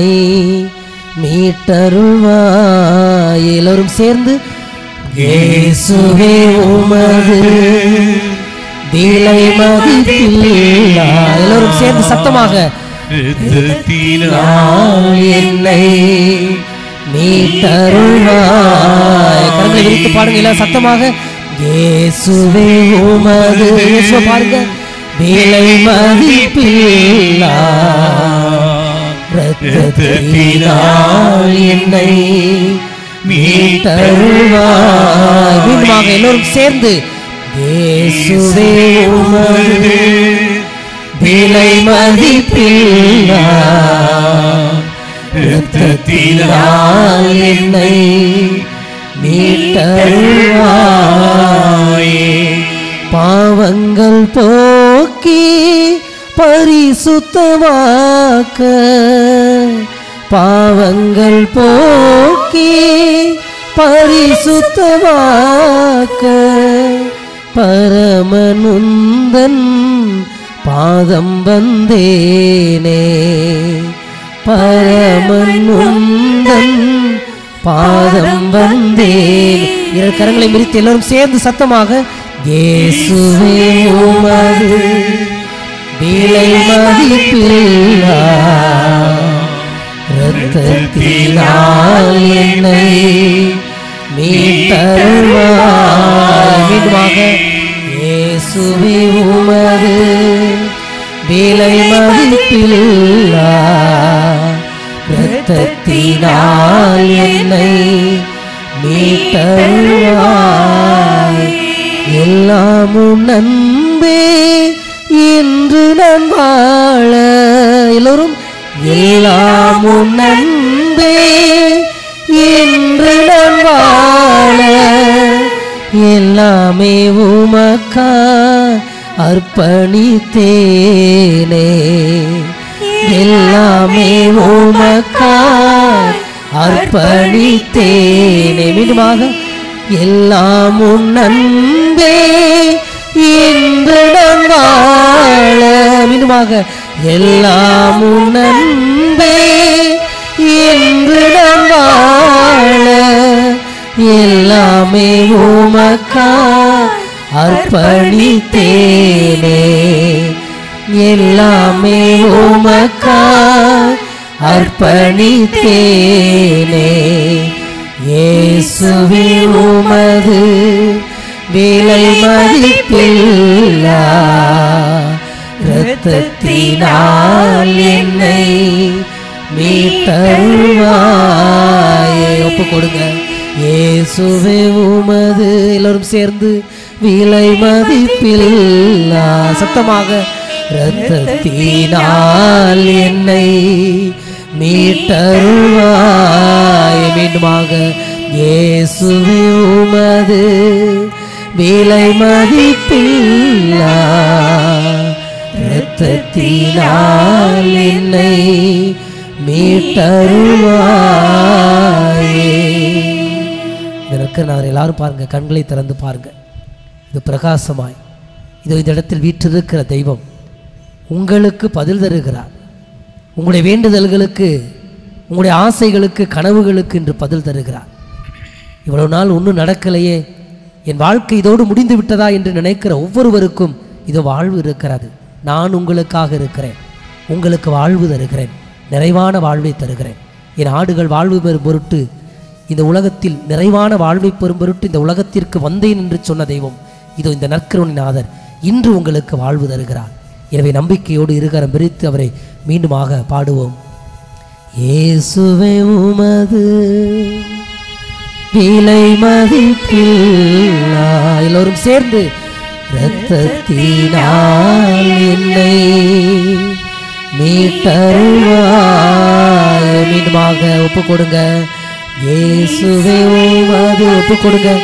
மீட்டருள்வாய் எல்லோரும் சேர்ந்து இயேசுவே உமது விலை மதிப்பில்லா எல்லோரும் சேர்ந்து சத்தமாக நான் என்னை மீட்டருள்வாய் கரங்களை விரித்து பாடுங்க எல்லாம் சத்தமாக இயேசுவே உமது இயேசுவை பாருங்க விலை மதிப்பில்லா இரத்தத்தினால் என்னை மீட்டருள்வாய் மீண்டுமாக எல்லோரும் சேர்ந்து இயேசுவே உமது விலை மதிப்பில்லா இரத்தத்தினால் என்னை மீட்டருள்வாயே பாவங்கள் போக்கி பரிசுத்தமாக்க பாவங்கள் போக்கி பரிசுத்தமாக்க பரமனுந்தன் பாதம் வந்தேனே பரமனுந்தன் பாதம் வந்தேன் இரு கரங்களை மிரித்து எல்லோரும் சேர்ந்து சத்தமாக இயேசுவே உமது விலை மதிப்பில்லா இரத்தத்தினால் என்னை மீட்டருள்வாய் மீண்டுமாக இயேசுவே உமது விலை மதிப்பில்லா இரத்தத்தினால் என்னை மீட்டருள்வாய் எல்லாமும் நன்பே என்று நான் வாழ எல்லோரும் எல்லாமும் நன்பே என்று நான் வாழ எல்லாமே உமக்கா அர்ப்பணித்தேனே எல்லாமே உமக்கா அர்ப்பணித்தேனே மீண்டுமாக எல்லாம் உன் அன்பே என்று நான் வாழ மீண்டுமாக எல்லாம் உன் அன்பே என்று நான் வாழ எல்லாமே உமக்கா அர்ப்பணித்தேனே எல்லாமே உமக்கா அர்ப்பணித்தேனே இயேசுவே உமது விலை மதிப்பில்லா இரத்தத்தினால் என்னை மீட்டருவாயே ஒப்பு கொடுங்க இயேசுவே உமது எல்லோரும் சேர்ந்து விலை மதிப்பில்லா சத்தமாக இரத்தத்தினால் என்னை மீட்டருவாய் மீண்டுமாக இயேசுவே உமது விலை மதிப்பில்லா இரத்தத்தினால் என்னை மீட்டருவாயே இதற்கு நான் எல்லாரும் பாருங்க கண்களை திறந்து பாருங்க இது பிரகாசமாய் இது இந்த இடத்தில் வீற்றிருக்கிற தெய்வம் உங்களுக்கு பதில் தருகிறார் உங்களுடைய வேண்டுதல்களுக்கு உங்களுடைய ஆசைகளுக்கு கனவுகளுக்கு என்று பதில் தருகிறார் இவ்வளவு நாள் ஒன்றும் நடக்கலையே என் வாழ்க்கை இதோடு முடிந்து விட்டதா என்று நினைக்கிற ஒவ்வொருவருக்கும் இது வாழ்வு இருக்கிறது நான் உங்களுக்காக இருக்கிறேன் உங்களுக்கு வாழ்வு தருகிறேன் நிறைவான வாழ்வை தருகிறேன் என் ஆடுகள் வாழ்வு பெறும் பொருட்டு இந்த உலகத்தில் நிறைவான வாழ்வை பெறும் பொருட்டு இந்த உலகத்திற்கு வந்தேன் என்று சொன்ன தெய்வம் இதோ இந்த நற்கருணிநாதர் இன்று உங்களுக்கு வாழ்வு தருகிறார் எனவே நம்பிக்கையோடு இருகரம் பிரித்து அவரை மீண்டுமாக பாடுவோம் இயேசுவே உமது விலை மதிப்பில்லா எல்லோரும் சேர்ந்து இரத்தத்தினால் என்னை மீட்டருவாய் மீண்டுமாக ஒப்பு கொடுங்க இயேசுவே உமது ஒப்பு கொடுங்க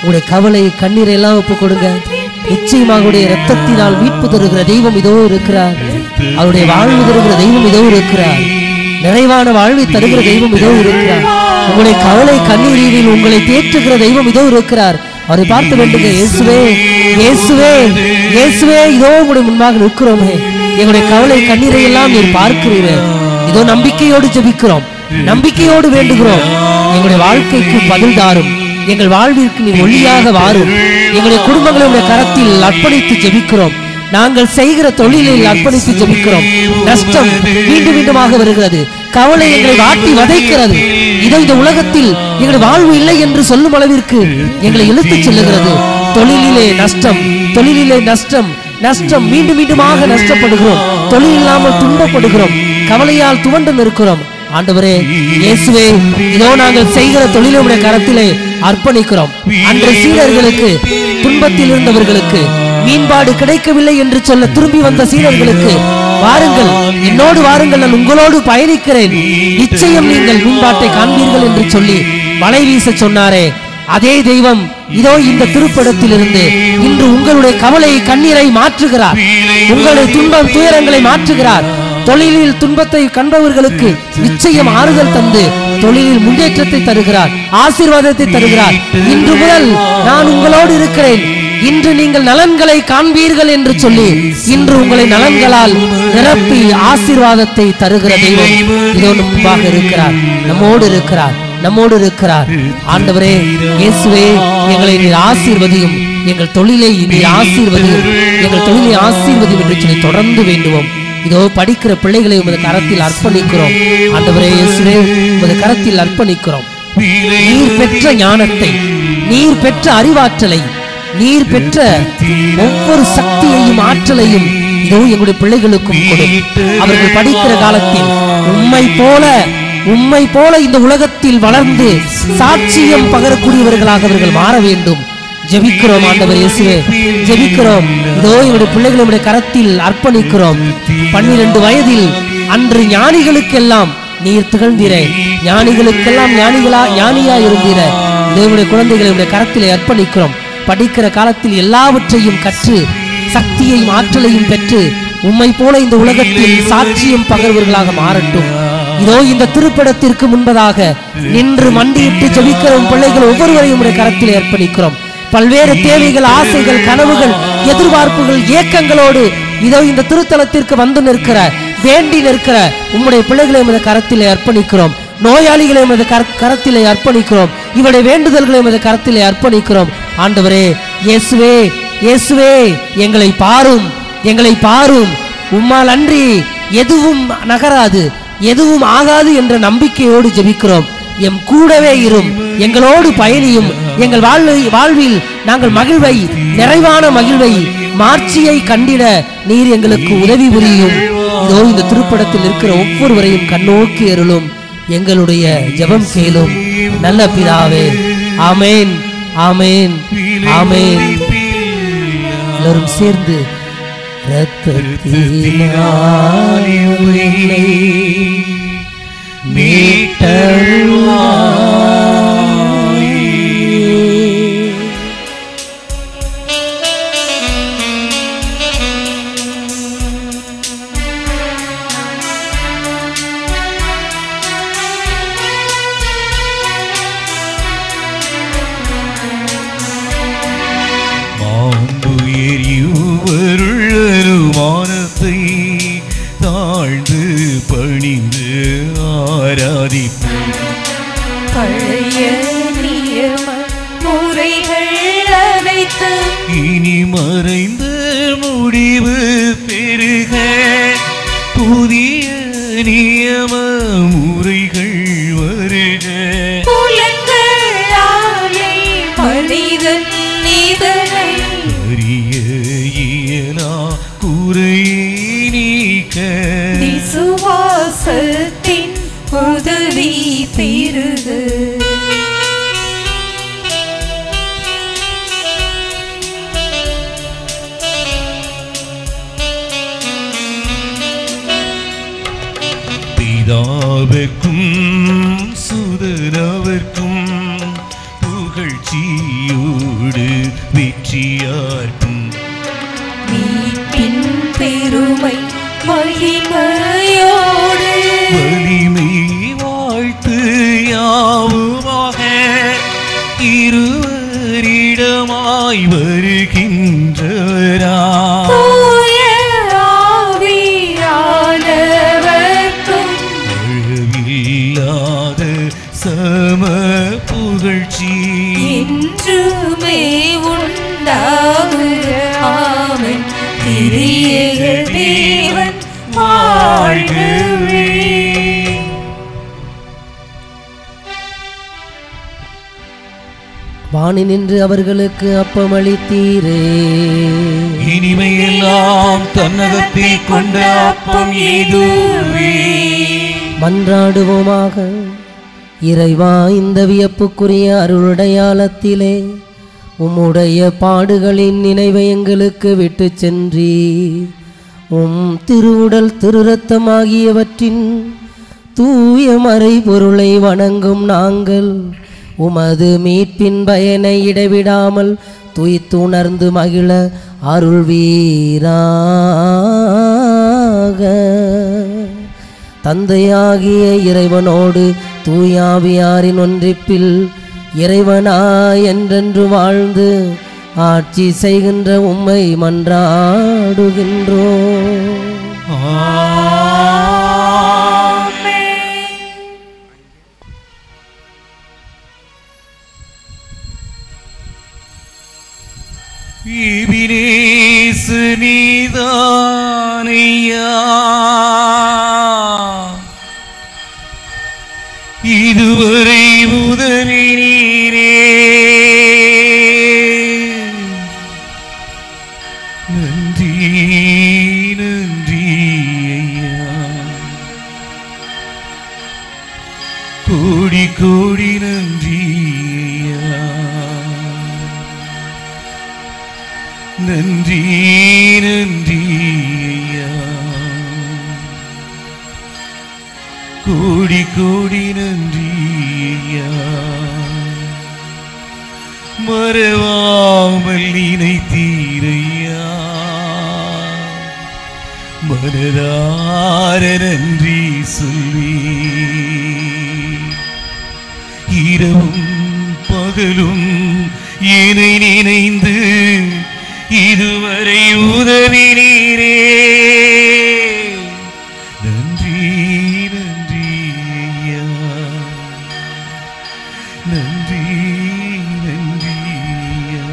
உங்களுடைய கவலை கண்ணீரை எல்லாம் ஒப்பு கொடுங்க நிச்சயமாக உடைய ரத்தத்தினால் மீட்பு தருகிற தெய்வம் இதோ இருக்கிறார் அவருடைய வாழ்வு தருகிற தெய்வம் இதோ இருக்கிறார் நிறைவான வாழ்வை தருகிற தெய்வம் இதோ இருக்கிறார் உங்களுடைய கவலை கண்ணீரில் உங்களை தேற்றுகிற தெய்வம் இதோ இருக்கிறார் அவரை பார்த்து வேண்டுங்க இயேசுவே இயேசுவே இயேசுவே இதோ உங்களுடைய முன்பாக நிற்கிறோமே எங்களுடைய கவலை கண்ணீரை எல்லாம் நீர் பார்க்கிறீர்கள் இதோ நம்பிக்கையோடு ஜெபிக்கிறோம் நம்பிக்கையோடு வேண்டுகிறோம் எங்களுடைய வாழ்க்கைக்கு பதில் தாரும் எங்கள் வாழ்விற்கு நீ ஒளியாக வாரும் எங்களுடைய குடும்பங்களை உடைய கரத்தில் அர்ப்பணித்து ஜெபிக்கிறோம் நாங்கள் செய்கிற தொழிலில் அர்ப்பணித்து ஜெபிக்கிறோம் நஷ்டம் மீண்டும் மீண்டுமாக வருகிறது கவலை எங்களை வாட்டி வதைக்கிறது இதோ இந்த உலகத்தில் எங்களுடைய வாழ்வு இல்லை என்று சொல்லும் அளவிற்கு எங்களை இழுத்துச் செல்லுகிறது தொழிலிலே நஷ்டம் தொழிலிலே நஷ்டம் நஷ்டம் மீண்டும் மீண்டுமாக நஷ்டப்படுகிறோம் தொழில் இல்லாமல் துன்பப்படுகிறோம் கவலையால் துவண்டு நிற்கிறோம் ஆண்டவரே இயேசுவே இதோ நாங்கள் செய்கிற தொழிலுடைய கரத்திலே அர்ப்பணிக்கிறோம் அன்று சீடர்களுக்கு துன்பத்தில் இருந்தவர்களுக்கு மீன்பாடு கிடைக்கவில்லை என்று சொல்ல திரும்பி வந்த சீடர்களுக்கு வாருங்கள் என்னோடு வாருங்கள் நான் உங்களோடு பயணிக்கிறேன் நிச்சயம் நீங்கள் மீன்பாட்டை காண்பீர்கள் என்று சொல்லி வலை வீச சொன்னாரே அதே தெய்வம் இதோ இந்த திருப்படத்திலிருந்து இன்று உங்களுடைய கவலை கண்ணீரை மாற்றுகிறார் உங்களுடைய துன்பம் துயரங்களை மாற்றுகிறார் தொழிலில் துன்பத்தை கண்டவர்களுக்கு நிச்சயம் ஆறுதல் தந்து தொழிலில் முன்னேற்றத்தை தருகிறார் ஆசீர்வாதத்தை தருகிறார் இன்று முதல் நான் உங்களோடு இருக்கிறேன் இன்று நீங்கள் நலன்களை காண்பீர்கள் என்று சொல்லி இன்று உங்களை நலன்களால் நிரப்பி ஆசீர்வாதத்தை தருகிற தெய்வம் இதோ நம் முன்பாக இருக்கிறார் நம்மோடு இருக்கிறார் நம்மோடு இருக்கிறார் ஆண்டவரே இயேசுவே எங்களை நீர் ஆசீர்வதியும் எங்கள் தொழிலை நீர் ஆசீர்வதியும் எங்கள் தொழிலை ஆசீர்வதியும் என்று சொல்லி தொடர்ந்து வேண்டுவோம் இதோ படிக்கிற பிள்ளைகளை உமது கரத்தில் அர்ப்பணிக்கிறோம் ஆண்டவரே இயேசுவே உமது கரத்தில் அர்ப்பணிக்கிறோம் நீர் பெற்ற ஞானத்தை நீர் பெற்ற அறிவாற்றலை நீர் பெற்ற ஒவ்வொரு சக்தியையும் ஆற்றலையும் இதோ எங்களுடைய பிள்ளைகளுக்கும் கொடு அவர்கள் படிக்கிற காலத்தில் உம்மை போல உம்மை போல இந்த உலகத்தில் வளர்ந்து சாட்சியம் பகரக்கூடியவர்களாக அவர்கள் மாற வேண்டும் ஜெபிக்கிறோம் ஆண்டவர் இயேசுவே ஜெபிக்கிறோம் இதோ எங்களுடைய பிள்ளைகளை உம்முடைய கரத்தில் அர்ப்பணிக்கிறோம் பன்னிரண்டு வயதில் அன்று ஞானிகளுக்கெல்லாம் நீர் திகழ்ந்தீரே ஞானிகளுக்கெல்லாம் ஞானிகளா ஞானியா இருந்தீர தேவனுடைய குழந்தைகளை உடைய கரத்திலே அர்ப்பணிக்கிறோம் படிக்கிற காலத்தில் எல்லாவற்றையும் கற்று சக்தியையும் ஆற்றலையும் பெற்று உம்மை போல இந்த உலகத்தில் சாட்சியம் பகர்வர்களாக மாறட்டும் இதோ இந்த திருப்படத்திற்கு முன்பதாக நின்று மண்டியிட்டு ஜெபிக்கிற உம் பிள்ளைகள் ஒவ்வொருவரையும் உடைய கரத்திலே அர்ப்பணிக்கிறோம் பல்வேறு தேவைகள் ஆசைகள் கனவுகள் எதிர்பார்ப்புகள் ஏக்கங்களோடு இதோ இந்த திருத்தலத்திற்கு வந்து நிற்கிற வேண்டி நிற்கிற உம்முடைய பிள்ளைகளை உமது கரத்திலே அர்ப்பணிக்கிறோம் நோயாளிகளை உமது கர கரத்திலே அர்ப்பணிக்கிறோம் இவருடைய வேண்டுதல்களை உமது கரத்திலே அர்ப்பணிக்கிறோம் ஆண்டவரே இயேசுவே இயேசுவே எங்களை பாரும் எங்களை பாரும் உம்மால் அன்றி எதுவும் நகராது எதுவும் ஆகாது என்ற நம்பிக்கையோடு ஜெபிக்கிறோம் எம் கூடவே இரும் எங்களோடு பயணியும் எங்கள் வாழ்வை வாழ்வில் நாங்கள் மகிழ்வை நிறைவான மகிழ்வை மாட்சியை கண்டிட நீர் எங்களுக்கு உதவி புரியும் இதோ இந்த திருப்படத்தில் இருக்கிற ஒவ்வொருவரையும் கண்ணோக்கி அருளும் எங்களுடைய ஜெபம் கேளும் நல்ல பிதாவே ஆமேன் ஆமேன் ஆமேன் எல்லோரும் சேர்ந்து ரத்தத்தினால் என்னை மீட்டருளாய் மாம்புயர் யுவருள்ளனுமானத்தை தாழ்ந்து பணிந்து ஆராதிப்போம் பழைய நியம முறைகள் அனைத்து இனி மறைந்த முடிவு பெருக புதிய நியம முறைகள் வருக புலன்களாலே மனிதன் இதனை அறிய இயலா குறையை நீக்க விசுவாசத்தின் உதவி பெருகு பிதாவுக்கும் சுதரவர்க்கும் புகழ்ச்சியோடு உமை மகிமையோடு வலிமை வாழ்த்து யாவுமாக இருவரிடமாய் வருகின்றவரா தூய ஆவியானவர்க்கும் அழவில்லாத சம புகழ்ச்சி என்றுமே உண்டாகுக ஆமென் திரியேக தேவன் வாழ்கவே வாணி நின்று அவர்களுக்கு அப்பமளித்தீரே இனிமையெல்லாம் தன்னகத்தில் கொண்ட அப்பம் இதுவே மன்றாடுவோமாக இறைவா இந்த வியப்புக்குரிய அருளுடையாளத்திலே உம்முடைய பாடுகளின் நினைவை எங்களுக்கு விட்டு சென்றீர் உம் திருவுடல் திருரத்தம் ஆகியவற்றின் தூய மறை பொருளை வணங்கும் நாங்கள் உமது மீட்பின் பயனை இடைவிடாமல் துய்த்துணர்ந்து மகிழ அருள்வீராக தந்தையாகிய இறைவனோடு தூயாவியாரின் ஒன்றிப்பில் இறைவனாய் என்றென்று வாழ்ந்து ஆட்சி செய்கின்ற உம்மை மன்றாடுகின்றோம் இபினேசு நீதானையா இதுவரை உதவி நீரே நன்றி நன்றி ஐயா கோடி கோடி நன்றி ஐயா நன்றி நன்றி ஐயா கோடி கோடி நன்றி ஐயா மறவாமல் நினைத்தீரையா மனதார நன்றி சொல்லி இரவும் பகலும் என்னை நினைந்து இதுவரை உதவி நீரே நன்றி நன்றி ஐயா நன்றி நன்றி ஐயா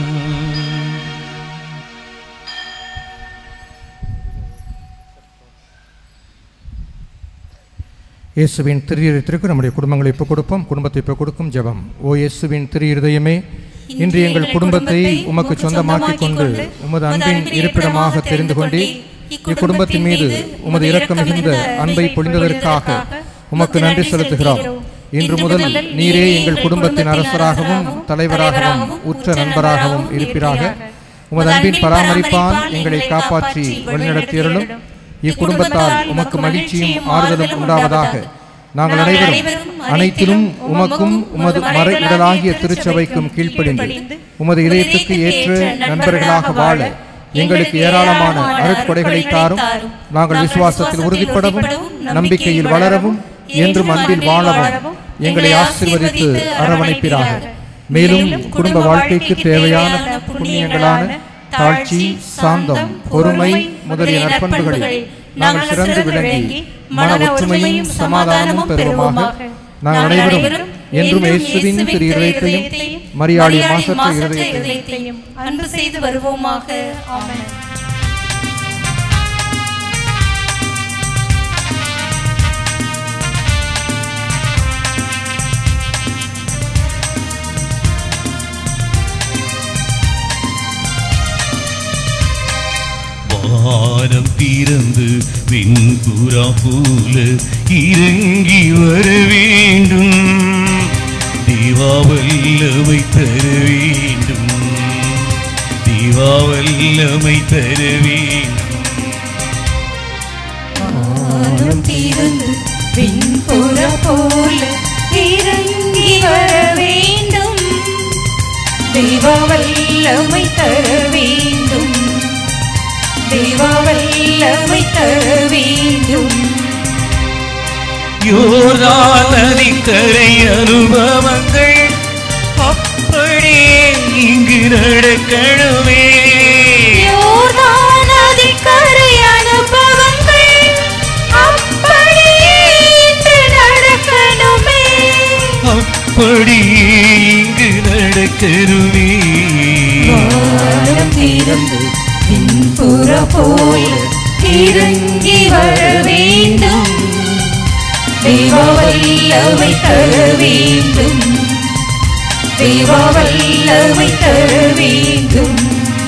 இயேசுவின் திரு இருதயத்திற்கு நம்முடைய குடும்பங்களை இப்போ கொடுப்போம் குடும்பத்தை இப்போ கொடுக்கும் ஜெபம் ஓ இயேசுவின் திரு இருதயமே இன்று எங்கள் குடும்பத்தை உமக்கு சொந்தமாக்கிக் கொண்டு உமது அன்பின் இருப்பிடமாக தெரிந்து கொண்டே இக்குடும்பத்தின் மீது உமது இரக்கம் மிகுந்த அன்பை பொழிந்ததற்காக உமக்கு நன்றி செலுத்துகிறோம் இன்று முதல் நீரே எங்கள் குடும்பத்தின் அரசராகவும் தலைவராகவும் உற்ற நண்பராகவும் இருப்பீராக உமது அன்பின் பராமரிப்பால் எங்களை காப்பாற்றி வழிநடத்தியருளும் இக்குடும்பத்தால் உமக்கு மகிழ்ச்சியும் ஆறுதலும் உண்டாவதாக நாங்கள் அனைவரும் அனைத்திலும் உமக்கும் உமது மறை உடலாகிய திருச்சபைக்கும் கீழ்ப்படிந்து உமது இதயத்துக்கு ஏற்ற நண்பர்களாக வாழ எங்களுக்கு ஏராளமான அருட்கொடைகளை தாரும் நாங்கள் விசுவாசத்தில் உறுதிப்படவும் நம்பிக்கையில் வளரவும் என்றும் அன்பில் வாழவும் எங்களை ஆசீர்வதித்து அரவணைப்பீராக மேலும் குடும்ப வாழ்க்கைக்கு தேவையான புண்ணியங்களான தாழ்ச்சி சாந்தம் பொறுமை முதலிய நற்பண்புகளில் நாங்கள் சிறந்து விளங்கி மன ஒற்றுமையும் சமாதானமும் பெறுவோமாக நாங்கள் அனைவரும் என்றும் இயேசுவின் திரு இருதயத்தையும் மரியாதை மாசற்ற இருதயத்தையும் இருதயத்தையும் அன்பு செய்து வருவோமாக ஆமென் வானம் திறந்து வெண்புறா போல இறங்கி வர வேண்டும் தீபாவல்லமை தர வேண்டும் தீபாவல்லமை தர வேண்டும் வானம் திறந்து பின்புற போல இறங்கி வர வேண்டும் தெய்வ வல்லமை தர வேண்டும் தெய்வ வல்லமை வல்லமை தர வேண்டும் யோர்தான் நதிக்கரை அனுபவங்கள் அப்படியே இங்கு நடக்கணுமே யோர்தான் நதிக்கரை அனுபவங்கள் அப்படியே இன்று நடக்கணுமே அப்படியே இங்கு நடக்கணுமே வானம் திறந்து பின்புற போல இறங்கி வர வேண்டும் தெய்வ வல்லமை தர வேண்டும் தெய்வ வல்லமை தர வேண்டும்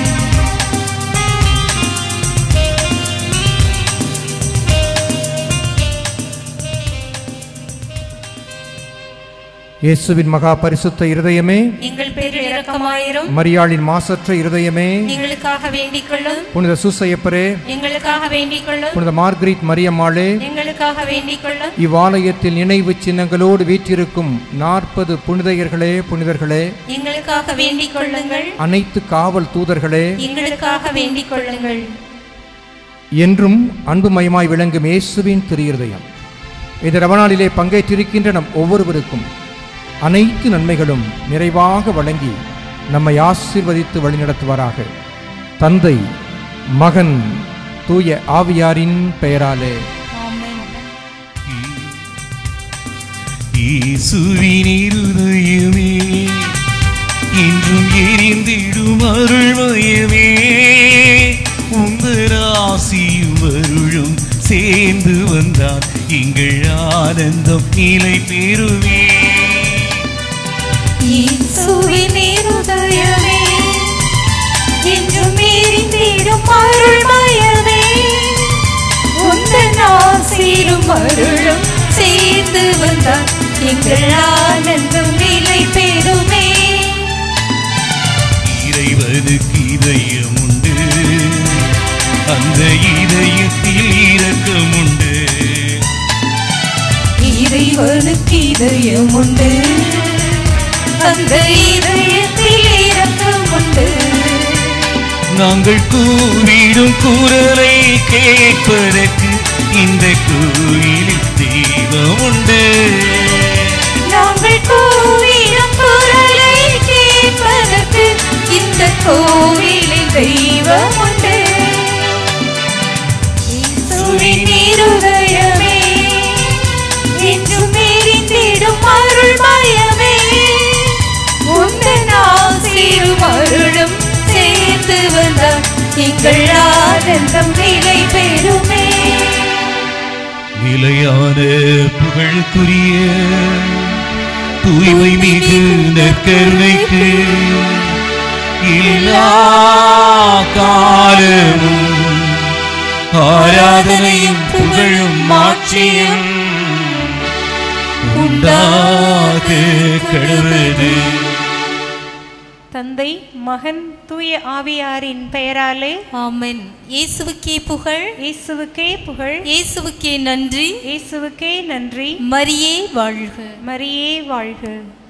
இயேசுவின் மகா பரிசுத்த இருதயமே எங்கள் பேரில் இரக்கமாயிரும் மரியாளின் மாசற்ற இருதயமே எங்களுக்காக வேண்டிக் கொள்ளும் புனித சூசையப்பரே எங்களுக்காக வேண்டிக் கொள்ளும் புனித மார்கரீட் மரியம்மாளே எங்களுக்காக வேண்டிக் கொள்ளும் இவ்வாலயத்தில் நினைவு சின்னங்களோடு வீற்றிருக்கும் நாற்பது புனிதையர்களே புனிதர்களே எங்களுக்காக வேண்டிக் கொள்ளுங்கள் அனைத்து காவல் தூதர்களே எங்களுக்காக வேண்டிக் கொள்ளுங்கள் என்றும் அன்புமயமாய் விளங்கும் இயேசுவின் திரு இருதயம் இந்த ரவணாலிலே பங்கேற்றிருக்கின்ற நம் ஒவ்வொருவருக்கும் அனைத்து நன்மைகளும் நிறைவாக வழங்கி நம்மை ஆசீர்வதித்து வழிநடத்துவாராக தந்தை மகன் தூய ஆவியாரின் பெயராலே இயேசுவின் இருதயமே இன்றும் எரிந்திடும் அருள்மயமே உங்கள் ஆசியும் அருளும் சேர்ந்து வந்தால் எங்கள் ஆனந்தம் நிலை பெறுமே இயேசுவின் இருதயமே என்றும் எரிந்திடும் அருள்மயமே உந்தன் ஆசீரும் அருளும் சேர்ந்து வந்தால் எங்கள் ஆனந்தம் நிலை பெறுமே இறைவனுக்கு இதயம் உண்டு அந்த இதயத்தில் இரக்கம் உண்டு இறைவனுக்கு இதயம் உண்டு அந்த இதயத்தில் இரக்கம் உண்டு நாங்கள் கூவிடும் குரலை கேட்பதற்கு இந்த கோயிலில் தெய்வம் உண்டு நாங்கள் கூவிடும் குரலை கேட்பதற்கு இந்த கோவிலில் தெய்வம் உண்டு இயேசுவின் இருதயமே என்றும் எரிந்திடும் அருள்மயமே உந்தன் ஆசீரும் அருளும் சேர்ந்து வந்தால் எங்கள் ஆனந்தம் நிலை பெறுமே நிலையான புகழுக்குரிய தூய்மை மிகு நற்கருணைக்கு எல்லா காலமும் ஆராதனையும் புகழும் மாட்சியும் உண்டாக கடவுது தந்தை மகன் தூய ஆவியாரின் பெயராலே ஆமென் இயேசுவுக்கே புகழ் இயேசுவுக்கே புகழ் இயேசுவுக்கே நன்றி இயேசுவுக்கே நன்றி மரியே வாழ்க மரியே வாழ்க